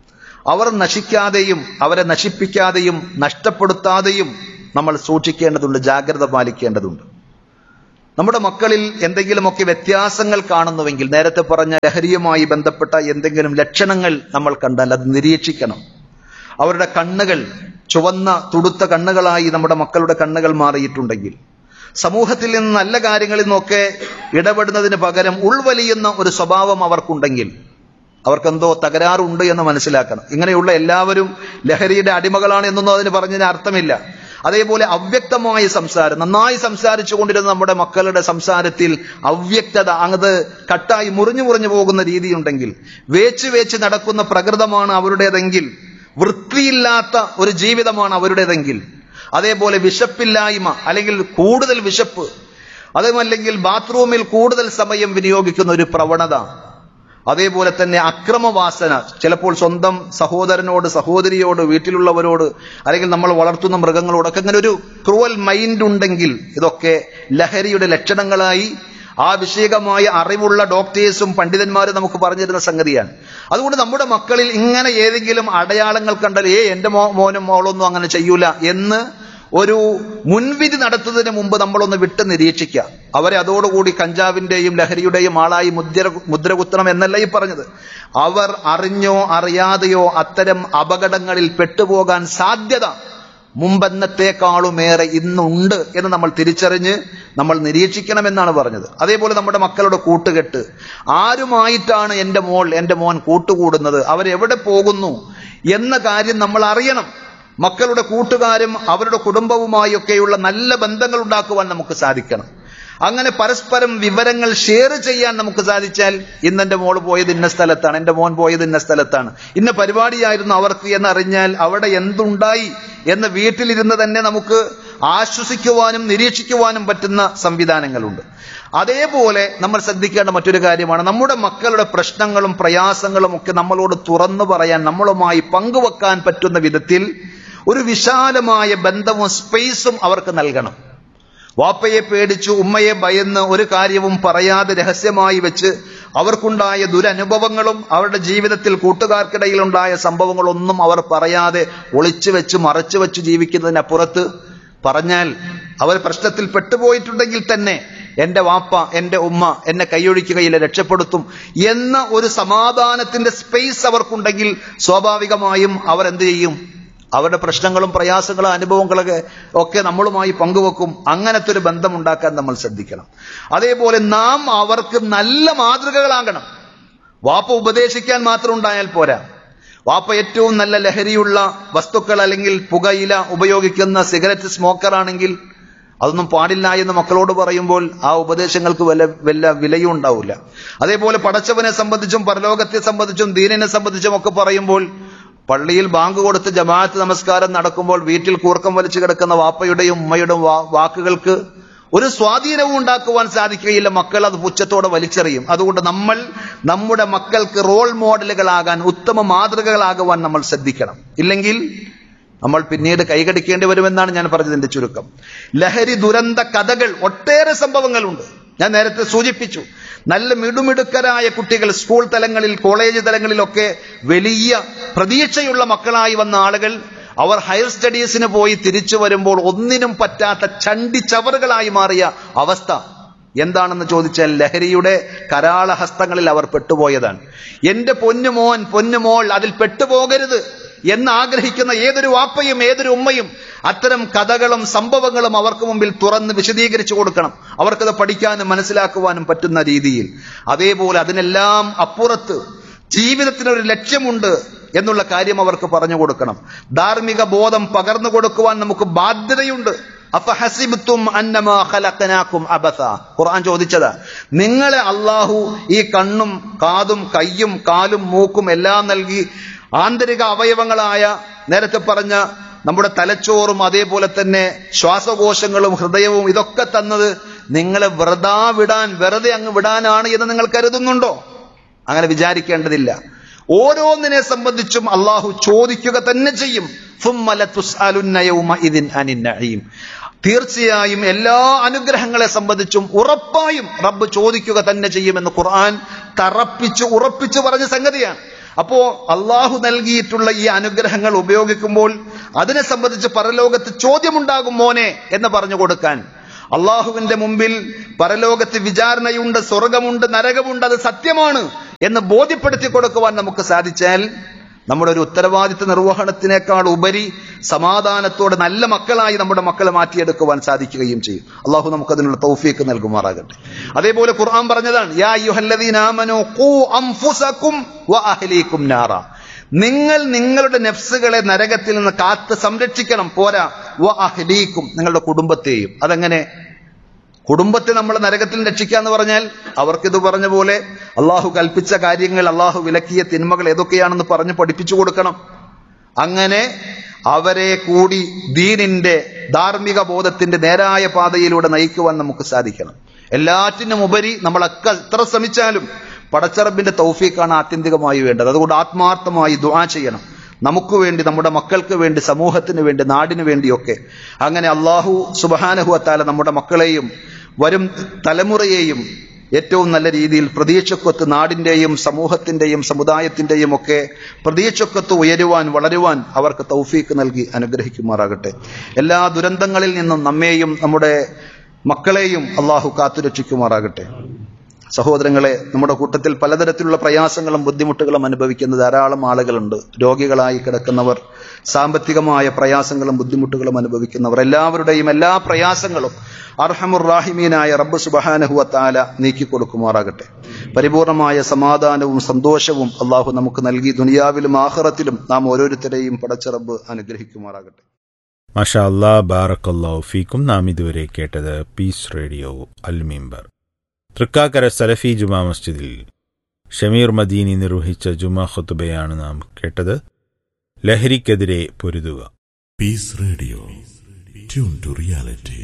S2: അവർ നശിക്കാതെയും അവരെ നശിപ്പിക്കാതെയും നഷ്ടപ്പെടുത്താതെയും നമ്മൾ സൂക്ഷിക്കേണ്ടതുണ്ട് ജാഗ്രത പാലിക്കേണ്ടതുണ്ട് നമ്മുടെ മക്കളിൽ എന്തെങ്കിലുമൊക്കെ വ്യത്യാസങ്ങൾ കാണുന്നുവെങ്കിൽ നേരത്തെ പറഞ്ഞ ലഹരിയുമായി ബന്ധപ്പെട്ട എന്തെങ്കിലും ലക്ഷണങ്ങൾ നമ്മൾ കണ്ടാൽ അത് നിരീക്ഷിക്കണം അവരുടെ കണ്ണുകൾ ചുവന്ന തുടുത്ത കണ്ണുകളായി നമ്മുടെ മക്കളുടെ കണ്ണുകൾ മാറിയിട്ടുണ്ടെങ്കിൽ സമൂഹത്തിൽ നിന്ന് നല്ല കാര്യങ്ങളിൽ നിന്നൊക്കെ ഇടപെടുന്നതിന് പകരം ഉൾവലിയുന്ന ഒരു സ്വഭാവം അവർക്കുണ്ടെങ്കിൽ അവർക്കെന്തോ തകരാറുണ്ട് എന്ന് മനസ്സിലാക്കണം ഇങ്ങനെയുള്ള എല്ലാവരും ലഹരിയുടെ അടിമകളാണ് എന്നൊന്നും അതിന് പറഞ്ഞതിന് അർത്ഥമില്ല അതേപോലെ അവ്യക്തമായ സംസാരം നന്നായി സംസാരിച്ചു കൊണ്ടിരുന്ന നമ്മുടെ മക്കളുടെ സംസാരത്തിൽ അവ്യക്തത അങ്ങത് കട്ടായി മുറിഞ്ഞു മുറിഞ്ഞു പോകുന്ന രീതിയുണ്ടെങ്കിൽ വേച്ച് വേച്ച് നടക്കുന്ന പ്രകൃതമാണ് അവരുടേതെങ്കിൽ വൃത്തിയില്ലാത്ത ഒരു ജീവിതമാണ് അവരുടേതെങ്കിൽ അതേപോലെ വിശപ്പില്ലായ്മ അല്ലെങ്കിൽ കൂടുതൽ വിശപ്പ് അതുമല്ലെങ്കിൽ ബാത്റൂമിൽ കൂടുതൽ സമയം വിനിയോഗിക്കുന്ന ഒരു പ്രവണത അതേപോലെ തന്നെ അക്രമവാസന ചിലപ്പോൾ സ്വന്തം സഹോദരനോട് സഹോദരിയോട് വീട്ടിലുള്ളവരോട് അല്ലെങ്കിൽ നമ്മൾ വളർത്തുന്ന മൃഗങ്ങളോടൊക്കെ അങ്ങനെ ഒരു ക്രൂവൽ മൈൻഡ് ഉണ്ടെങ്കിൽ ഇതൊക്കെ ലഹരിയുടെ ലക്ഷണങ്ങളായി ആ വിഷയകമായ അറിവുള്ള ഡോക്ടേഴ്സും പണ്ഡിതന്മാരും നമുക്ക് പറഞ്ഞിരുന്ന സംഗതിയാണ് അതുകൊണ്ട് നമ്മുടെ മക്കളിൽ ഇങ്ങനെ ഏതെങ്കിലും അടയാളങ്ങൾ കണ്ടാൽ ഏ എന്റെ മോ മോനും മോളൊന്നും അങ്ങനെ ചെയ്യൂല എന്ന് ഒരു മുൻവിധി നടത്തുന്നതിന് മുമ്പ് നമ്മളൊന്ന് വിട്ട് നിരീക്ഷിക്കുക അവരെ അതോടുകൂടി കഞ്ചാവിന്റെയും ലഹരിയുടെയും ആളായി മുദ്ര മുദ്രകുത്തണം എന്നല്ല ഈ പറഞ്ഞത് അവർ അറിഞ്ഞോ അറിയാതെയോ അത്തരം അപകടങ്ങളിൽ പെട്ടുപോകാൻ സാധ്യത മുമ്പെന്നത്തെക്കാളുമേറെ ഇന്നുണ്ട് എന്ന് നമ്മൾ തിരിച്ചറിഞ്ഞ് നമ്മൾ നിരീക്ഷിക്കണമെന്നാണ് പറഞ്ഞത് അതേപോലെ നമ്മുടെ മക്കളുടെ കൂട്ടുകെട്ട് ആരുമായിട്ടാണ് എൻ്റെ മോൾ എൻ്റെ മോൻ കൂട്ടുകൂടുന്നത് അവരെവിടെ പോകുന്നു എന്ന കാര്യം നമ്മൾ അറിയണം മക്കളുടെ കൂട്ടുകാരും അവരുടെ കുടുംബവുമായൊക്കെയുള്ള നല്ല ബന്ധങ്ങൾ ഉണ്ടാക്കുവാൻ നമുക്ക് സാധിക്കണം അങ്ങനെ പരസ്പരം വിവരങ്ങൾ ഷെയർ ചെയ്യാൻ നമുക്ക് സാധിച്ചാൽ ഇന്ന് എന്റെ മോള് പോയത് ഇന്ന സ്ഥലത്താണ് എന്റെ മോൻ പോയത് ഇന്ന സ്ഥലത്താണ് ഇന്ന പരിപാടിയായിരുന്നു അവർക്ക് എന്നറിഞ്ഞാൽ അവിടെ എന്തുണ്ടായി എന്ന് വീട്ടിലിരുന്ന് തന്നെ നമുക്ക് ആശ്വസിക്കുവാനും നിരീക്ഷിക്കുവാനും പറ്റുന്ന സംവിധാനങ്ങളുണ്ട് അതേപോലെ നമ്മൾ ശ്രദ്ധിക്കേണ്ട മറ്റൊരു കാര്യമാണ് നമ്മുടെ മക്കളുടെ പ്രശ്നങ്ങളും പ്രയാസങ്ങളും ഒക്കെ നമ്മളോട് തുറന്നു പറയാൻ നമ്മളുമായി പങ്കുവെക്കാൻ പറ്റുന്ന വിധത്തിൽ ഒരു വിശാലമായ ബന്ധവും സ്പേസും അവർക്ക് നൽകണം വാപ്പയെ പേടിച്ചു ഉമ്മയെ ഭയന്ന് ഒരു കാര്യവും പറയാതെ രഹസ്യമായി വെച്ച് അവർക്കുണ്ടായ ദുരനുഭവങ്ങളും അവരുടെ ജീവിതത്തിൽ കൂട്ടുകാർക്കിടയിലുണ്ടായ സംഭവങ്ങളൊന്നും അവർ പറയാതെ ഒളിച്ചു വെച്ച് മറച്ചു വെച്ച് ജീവിക്കുന്നതിനപ്പുറത്ത് പറഞ്ഞാൽ അവർ പ്രശ്നത്തിൽ പെട്ടുപോയിട്ടുണ്ടെങ്കിൽ തന്നെ എന്റെ വാപ്പ എന്റെ ഉമ്മ എന്നെ കൈയൊഴിക്കുകയില്ല രക്ഷപ്പെടുത്തും എന്ന ഒരു സമാധാനത്തിന്റെ സ്പേസ് അവർക്കുണ്ടെങ്കിൽ സ്വാഭാവികമായും അവർ എന്ത് ചെയ്യും അവരുടെ പ്രശ്നങ്ങളും പ്രയാസങ്ങളും അനുഭവങ്ങളൊക്കെ ഒക്കെ നമ്മളുമായി പങ്കുവെക്കും അങ്ങനത്തെ ഒരു ബന്ധമുണ്ടാക്കാൻ നമ്മൾ ശ്രദ്ധിക്കണം അതേപോലെ നാം അവർക്ക് നല്ല മാതൃകകളാകണം വാപ്പ ഉപദേശിക്കാൻ മാത്രം ഉണ്ടായാൽ പോരാ വാപ്പ ഏറ്റവും നല്ല ലഹരിയുള്ള വസ്തുക്കൾ അല്ലെങ്കിൽ പുകയില ഉപയോഗിക്കുന്ന സിഗരറ്റ് സ്മോക്കർ ആണെങ്കിൽ അതൊന്നും പാടില്ല എന്ന് മക്കളോട് പറയുമ്പോൾ ആ ഉപദേശങ്ങൾക്ക് വല്ല വല്ല വിലയും ഉണ്ടാവില്ല അതേപോലെ പടച്ചവനെ സംബന്ധിച്ചും പരലോകത്തെ സംബന്ധിച്ചും ദീനിനെ സംബന്ധിച്ചും ഒക്കെ പറയുമ്പോൾ പള്ളിയിൽ ബാങ്ക് കൊടുത്ത് ജമാഅത്ത് നമസ്കാരം നടക്കുമ്പോൾ വീട്ടിൽ കൂർക്കം വലിച്ചു കിടക്കുന്ന വാപ്പയുടെയും ഉമ്മയുടെയും വാ- വാക്കുകൾക്ക് ഒരു സ്വാധീനവും ഉണ്ടാക്കുവാൻ സാധിക്കുകയില്ല മക്കൾ അത് പുച്ഛത്തോടെ വലിച്ചെറിയും അതുകൊണ്ട് നമ്മൾ നമ്മുടെ മക്കൾക്ക് റോൾ മോഡലുകളാകാൻ ഉത്തമ മാതൃകകളാകുവാൻ നമ്മൾ ശ്രദ്ധിക്കണം ഇല്ലെങ്കിൽ നമ്മൾ പിന്നീട് കൈകടിക്കേണ്ടി വരുമെന്നാണ് ഞാൻ പറഞ്ഞതിന്റെ ചുരുക്കം ലഹരി ദുരന്ത കഥകൾ ഒട്ടേറെ സംഭവങ്ങളുണ്ട് ഞാൻ നേരത്തെ സൂചിപ്പിച്ചു നല്ല മിടുമിടുക്കരായ കുട്ടികൾ സ്കൂൾ തലങ്ങളിൽ കോളേജ് തലങ്ങളിലൊക്കെ വലിയ പ്രതീക്ഷയുള്ള മക്കളായി വന്ന ആളുകൾ അവർ ഹയർ സ്റ്റഡീസിന് പോയി തിരിച്ചു വരുമ്പോൾ ഒന്നിനും പറ്റാത്ത ചണ്ടി ചവറുകളായി മാറിയ അവസ്ഥ എന്താണെന്ന് ചോദിച്ചാൽ ലഹരിയുടെ കരാളഹസ്തങ്ങളിൽ അവർ പെട്ടുപോയതാണ് എന്റെ പൊന്നുമോൻ പൊന്നുമോൾ അതിൽ പെട്ടുപോകരുത് എന്ന് ആഗ്രഹിക്കുന്ന ഏതൊരു വാപ്പയും ഏതൊരു ഉമ്മയും അത്തരം കഥകളും സംഭവങ്ങളും അവർക്ക് മുമ്പിൽ തുറന്ന് വിശദീകരിച്ചു കൊടുക്കണം അവർക്കത് പഠിക്കാനും മനസ്സിലാക്കുവാനും പറ്റുന്ന രീതിയിൽ അതേപോലെ അതിനെല്ലാം അപ്പുറത്ത് ജീവിതത്തിനൊരു ലക്ഷ്യമുണ്ട് എന്നുള്ള കാര്യം അവർക്ക് പറഞ്ഞു കൊടുക്കണം ധാർമ്മിക ബോധം പകർന്നു കൊടുക്കുവാൻ നമുക്ക് ബാധ്യതയുണ്ട് അഫഹസിബ്തും അന്നമാ ഖലഖനാകും അബസ ഖുർആൻ ചോദിച്ചതാ നിങ്ങളെ അള്ളാഹു ഈ കണ്ണും കാതും കയ്യും കാലും മൂക്കും എല്ലാം നൽകി ആന്തരിക അവയവങ്ങളായ നേരത്തെ പറഞ്ഞ നമ്മുടെ തലച്ചോറും അതേപോലെ തന്നെ ശ്വാസകോശങ്ങളും ഹൃദയവും ഇതൊക്കെ തന്നത് നിങ്ങളെ വെറുതാ വിടാൻ വെറുതെ അങ്ങ് വിടാനാണ് എന്ന് നിങ്ങൾ കരുതുന്നുണ്ടോ അങ്ങനെ വിചാരിക്കേണ്ടതില്ല ഓരോന്നിനെ സംബന്ധിച്ചും അള്ളാഹു ചോദിക്കുക തന്നെ ചെയ്യും ثُمَّ لَتُسْأَلُنَّ يَوْمَئِذٍ عَنِ النَّعِيمِ തീർച്ചയായും എല്ലാ അനുഗ്രഹങ്ങളെ സംബന്ധിച്ചും ഉറപ്പായും റബ്ബ് ചോദിക്കുക തന്നെ ചെയ്യുമെന്ന് ഖുർആൻ തറപ്പിച്ച് ഉറപ്പിച്ച് പറഞ്ഞ സംഗതിയാണ് അപ്പോ അള്ളാഹു നൽകിയിട്ടുള്ള ഈ അനുഗ്രഹങ്ങൾ ഉപയോഗിക്കുമ്പോൾ അതിനെ സംബന്ധിച്ച് പരലോകത്ത് ചോദ്യമുണ്ടാകും മോനെ എന്ന് പറഞ്ഞു കൊടുക്കാൻ അള്ളാഹുവിന്റെ മുമ്പിൽ പരലോകത്ത് വിചാരണയുണ്ട് സ്വർഗമുണ്ട് നരകമുണ്ട് അത് സത്യമാണ് എന്ന് ബോധ്യപ്പെടുത്തി കൊടുക്കുവാൻ നമുക്ക് സാധിച്ചാൽ നമ്മുടെ ഒരു ഉത്തരവാദിത്ത നിർവഹണത്തിനേക്കാൾ ഉപരി സമാധാനത്തോടെ നല്ല മക്കളായി നമ്മുടെ മക്കളെ മാറ്റിയെടുക്കുവാൻ സാധിക്കുകയും ചെയ്യും അള്ളാഹു നമുക്ക് അതിനുള്ള തൗഫീക്ക് നൽകുമാറാകട്ടെ അതേപോലെ ഖുർആൻ പറഞ്ഞതാണ് യാ അയ്യുഹല്ലദീന ആമനൂ ഖൂ അൻഫുസകും വ അഹ്ലീകും നാറ നിങ്ങൾ നിങ്ങളുടെ നെഫ്സുകളെ നരകത്തിൽ നിന്ന് കാത്ത് സംരക്ഷിക്കണം പോരാ വ അഹ്ലീക്കും നിങ്ങളുടെ കുടുംബത്തെയും അതെങ്ങനെ കുടുംബത്തെ നമ്മൾ നരകത്തിൽ രക്ഷിക്കുക എന്ന് പറഞ്ഞാൽ അവർക്കിത് പറഞ്ഞ പോലെ അള്ളാഹു കൽപ്പിച്ച കാര്യങ്ങൾ അള്ളാഹു വിലക്കിയ തിന്മകൾ ഏതൊക്കെയാണെന്ന് പറഞ്ഞ് പഠിപ്പിച്ചു കൊടുക്കണം അങ്ങനെ അവരെ കൂടി ദീനിന്റെ ധാർമ്മിക ബോധത്തിന്റെ നേരായ പാതയിലൂടെ നയിക്കുവാൻ നമുക്ക് സാധിക്കണം എല്ലാറ്റിനും ഉപരി നമ്മളൊക്കെ എത്ര ശ്രമിച്ചാലും പടച്ചറബിന്റെ തൗഫീഖാണ് ആത്യന്തികമായി വേണ്ടത് അതുകൊണ്ട് ആത്മാർത്ഥമായി ദുആ ചെയ്യണം നമുക്ക് വേണ്ടി നമ്മുടെ മക്കൾക്ക് വേണ്ടി സമൂഹത്തിന് വേണ്ടി നാടിന് വേണ്ടിയൊക്കെ അങ്ങനെ അള്ളാഹു സുബഹാനഹുവത്താല നമ്മുടെ മക്കളെയും വരും തലമുറയെയും ഏറ്റവും നല്ല രീതിയിൽ പ്രതീക്ഷക്കൊത്ത് നാടിന്റെയും സമൂഹത്തിന്റെയും സമുദായത്തിന്റെയും ഒക്കെ പ്രതീക്ഷക്കൊത്ത് ഉയരുവാൻ വളരുവാൻ അവർക്ക് തൗഫീക്ക് നൽകി അനുഗ്രഹിക്കുമാറാകട്ടെ എല്ലാ ദുരന്തങ്ങളിൽ നിന്നും നമ്മെയും നമ്മുടെ മക്കളെയും അള്ളാഹു കാത്തുരക്ഷിക്കുമാറാകട്ടെ സഹോദരങ്ങളെ നമ്മുടെ കൂട്ടത്തിൽ പലതരത്തിലുള്ള പ്രയാസങ്ങളും ബുദ്ധിമുട്ടുകളും അനുഭവിക്കുന്ന ധാരാളം ആളുകളുണ്ട് രോഗികളായി കിടക്കുന്നവർ സാമ്പത്തികമായ പ്രയാസങ്ങളും ബുദ്ധിമുട്ടുകളും അനുഭവിക്കുന്നവർ എല്ലാവരുടെയും എല്ലാ പ്രയാസങ്ങളും അർഹമുറാഹിമീനായ റബ്ബ് സുബഹാനഹുവത്താല നീക്കിക്കൊടുക്കുമാറാകട്ടെ പരിപൂർണമായ സമാധാനവും സന്തോഷവും അള്ളാഹു നമുക്ക് നൽകി ദുനിയാവിലും ആഹ്റത്തിലും നാം ഓരോരുത്തരെയും പടച്ച റബ്ബ് അനുഗ്രഹിക്കുമാറാകട്ടെ
S1: മാഷാ അല്ലാ ബാറക്കല്ലാ ഫീക്കും നാം ഇതുവരെ കേട്ടത് പീസ് റേഡിയോ അൽ മിമ്പർ തൃക്കാക്കര സലഫി ജുമാ മസ്ജിദിൽ ഷമീർ മദീനി നിർവഹിച്ച ജുമാ ഖുത്തുബയാണ് നാം കേട്ടത് ലഹരിക്കെതിരെ പൊരുതുക
S3: Peace Radio. Tune to reality.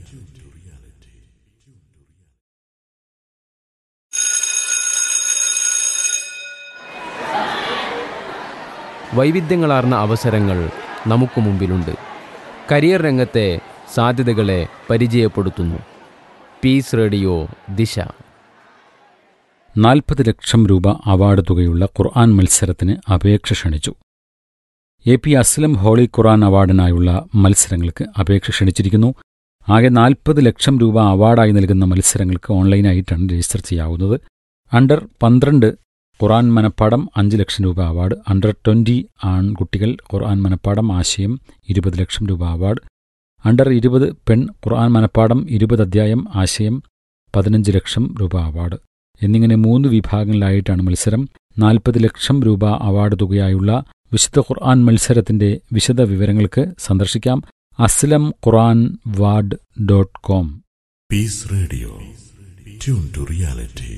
S4: വൈവിധ്യങ്ങളാർന്ന അവസരങ്ങൾ നമുക്ക് മുമ്പിലുണ്ട് കരിയർ രംഗത്തെ സാധ്യതകളെ പരിചയപ്പെടുത്തുന്നു പീസ് റേഡിയോ ദിശ
S5: നാൽപ്പത് ലക്ഷം രൂപ അവാർഡ് തുകയുള്ള ഖുർആൻ മത്സരത്തിന് അപേക്ഷ ക്ഷണിച്ചു A P Aslam holy Quran അവാർഡിനായുള്ള മത്സരങ്ങൾക്ക് അപേക്ഷ ക്ഷണിച്ചിരിക്കുന്നു ആകെ നാൽപ്പത് ലക്ഷം രൂപ അവാർഡായി നൽകുന്ന മത്സരങ്ങൾക്ക് ഓൺലൈനായിട്ടാണ് രജിസ്റ്റർ ചെയ്യാവുന്നത് അണ്ടർ പന്ത്രണ്ട് ഖുർആൻ മനപ്പാടം അഞ്ച് ലക്ഷം രൂപ അവാർഡ് അണ്ടർ ട്വൻ്റി ആൺകുട്ടികൾ ഖുർആൻ മനപ്പാടം ആശയം ഇരുപത് ലക്ഷം രൂപ അവാർഡ് അണ്ടർ ഇരുപത് പെൺ ഖുർആൻ മനപ്പാടം ഇരുപത് അധ്യായം ആശയം പതിനഞ്ച് ലക്ഷം രൂപ അവാർഡ് എന്നിങ്ങനെ മൂന്ന് വിഭാഗങ്ങളിലായിട്ടാണ് മത്സരം നാൽപ്പത് ലക്ഷം രൂപ അവാർഡ് തുകയായുള്ള വിശുദ്ധ ഖുർആൻ മത്സരത്തിന്റെ വിശദ വിവരങ്ങൾക്ക് സന്ദർശിക്കാം Aslam Quran award dot com
S3: Peace Radio. Tune to reality.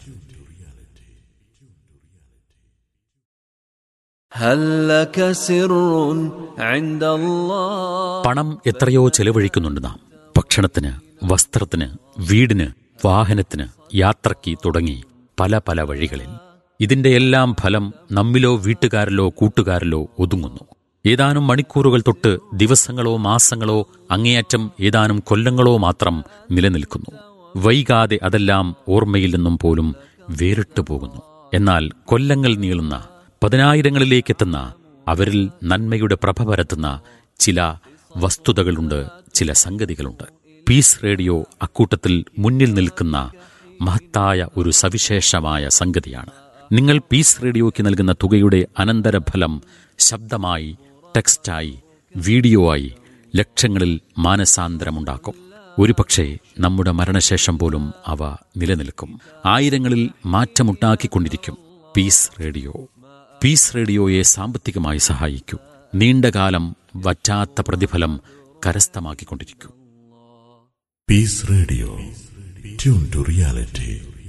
S6: هل لك سر عند الله
S5: പണം എത്രയോ ചെലവഴിക്കുന്നുണ്ട് നാം ഭക്ഷണത്തിന് വസ്ത്രത്തിന് വീടിന് വാഹനത്തിന് യാത്രയ്ക്ക് തുടങ്ങി പല പല വഴികളിൽ ഇതിന്റെ എല്ലാം ഫലം നമ്മിലോ വീട്ടുകാരിലോ കൂട്ടുകാരിലോ ഒതുങ്ങുന്നു ഏതാനും മണിക്കൂറുകൾ തൊട്ട് ദിവസങ്ങളോ മാസങ്ങളോ അങ്ങേയറ്റം ഏതാനും കൊല്ലങ്ങളോ മാത്രം നിലനിൽക്കുന്നു വൈകാതെ അതെല്ലാം ഓർമ്മയിൽ നിന്നും പോലും വേറിട്ടു പോകുന്നു എന്നാൽ കൊല്ലങ്ങൾ നീളുന്ന പതിനായിരങ്ങളിലേക്കെത്തുന്ന അവരിൽ നന്മയുടെ പ്രഭ പരത്തുന്ന ചില വസ്തുതകളുണ്ട് ചില സംഗതികളുണ്ട് പീസ് റേഡിയോ അക്കൂട്ടത്തിൽ മുന്നിൽ നിൽക്കുന്ന മഹത്തായ ഒരു സവിശേഷമായ സംഗതിയാണ് നിങ്ങൾ പീസ് റേഡിയോയ്ക്ക് നൽകുന്ന തുകയുടെ അനന്തരഫലം ശബ്ദമായി ടെക്സ്റ്റായി വീഡിയോ ആയി ലക്ഷങ്ങളിൽ മാനസാന്തരമുണ്ടാക്കും ഒരുപക്ഷെ നമ്മുടെ മരണശേഷം പോലും അവ നിലനിൽക്കും ആയിരങ്ങളിൽ മാറ്റമുണ്ടാക്കിക്കൊണ്ടിരിക്കും പീസ് റേഡിയോ പീസ് റേഡിയോയെ സാമ്പത്തികമായി സഹായിക്കൂ നീണ്ടകാലം വറ്റാത്ത പ്രതിഫലം കരസ്ഥമാക്കിക്കൊണ്ടിരിക്കൂ
S3: Peace Radio. Tune to reality.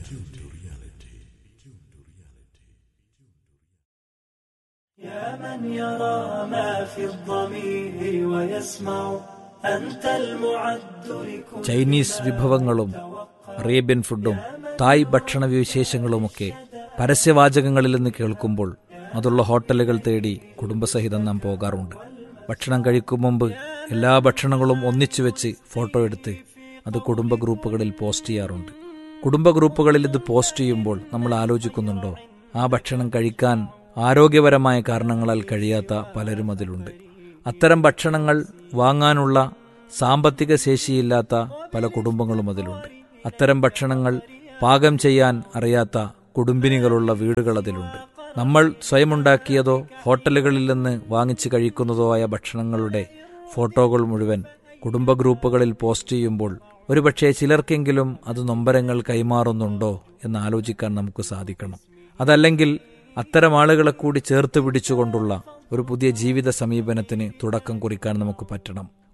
S7: يا من يرى ما في الضمير ويسمع أنت المعد لكل
S8: Chinese വിഭവങ്ങളും അറേബ്യൻ ഫുഡും തായ് ഭക്ഷണ വിശേഷങ്ങളുമൊക്കെ പരസ്യവാചകങ്ങളിൽ നിന്ന് കേൾക്കുമ്പോൾ അതുള്ള ഹോട്ടലുകൾ തേടി കുടുംബസഹിതം നാം പോകാറുണ്ട് ഭക്ഷണം കഴിക്കും മുമ്പ് എല്ലാ ഭക്ഷണങ്ങളും ഒന്നിച്ചു വെച്ച് ഫോട്ടോ എടുത്ത് അത് കുടുംബ ഗ്രൂപ്പുകളിൽ പോസ്റ്റ് ചെയ്യാറുണ്ട് കുടുംബ ഗ്രൂപ്പുകളിൽ ഇത് പോസ്റ്റ് ചെയ്യുമ്പോൾ നമ്മൾ ആലോചിക്കുന്നുണ്ടോ ആ ഭക്ഷണം കഴിക്കാൻ ആരോഗ്യപരമായ കാരണങ്ങളാൽ കഴിയാത്ത പലരും അതിലുണ്ട് അത്തരം ഭക്ഷണങ്ങൾ വാങ്ങാനുള്ള സാമ്പത്തിക ശേഷിയില്ലാത്ത പല കുടുംബങ്ങളും അതിലുണ്ട് അത്തരം ഭക്ഷണങ്ങൾ പാകം ചെയ്യാൻ അറിയാത്ത കുടുംബിനികളുള്ള വീടുകൾ അതിലുണ്ട് നമ്മൾ സ്വയമുണ്ടാക്കിയതോ ഹോട്ടലുകളിൽ നിന്ന് വാങ്ങിച്ച് കഴിക്കുന്നതോ ആയ ഭക്ഷണങ്ങളുടെ ഫോട്ടോകൾ മുഴുവൻ കുടുംബ ഗ്രൂപ്പുകളിൽ പോസ്റ്റ് ചെയ്യുമ്പോൾ ഒരുപക്ഷെ ചിലർക്കെങ്കിലും അത് നൊമ്പരങ്ങൾ കൈമാറുന്നുണ്ടോ എന്ന് ആലോചിക്കാൻ നമുക്ക് സാധിക്കണം അതല്ലെങ്കിൽ അത്തരം ആളുകളെ കൂടി ചേർത്ത് പിടിച്ചുകൊണ്ടുള്ള ഒരു പുതിയ ജീവിത സമീപനത്തിന് തുടക്കം കുറിക്കാൻ നമുക്ക് പറ്റണം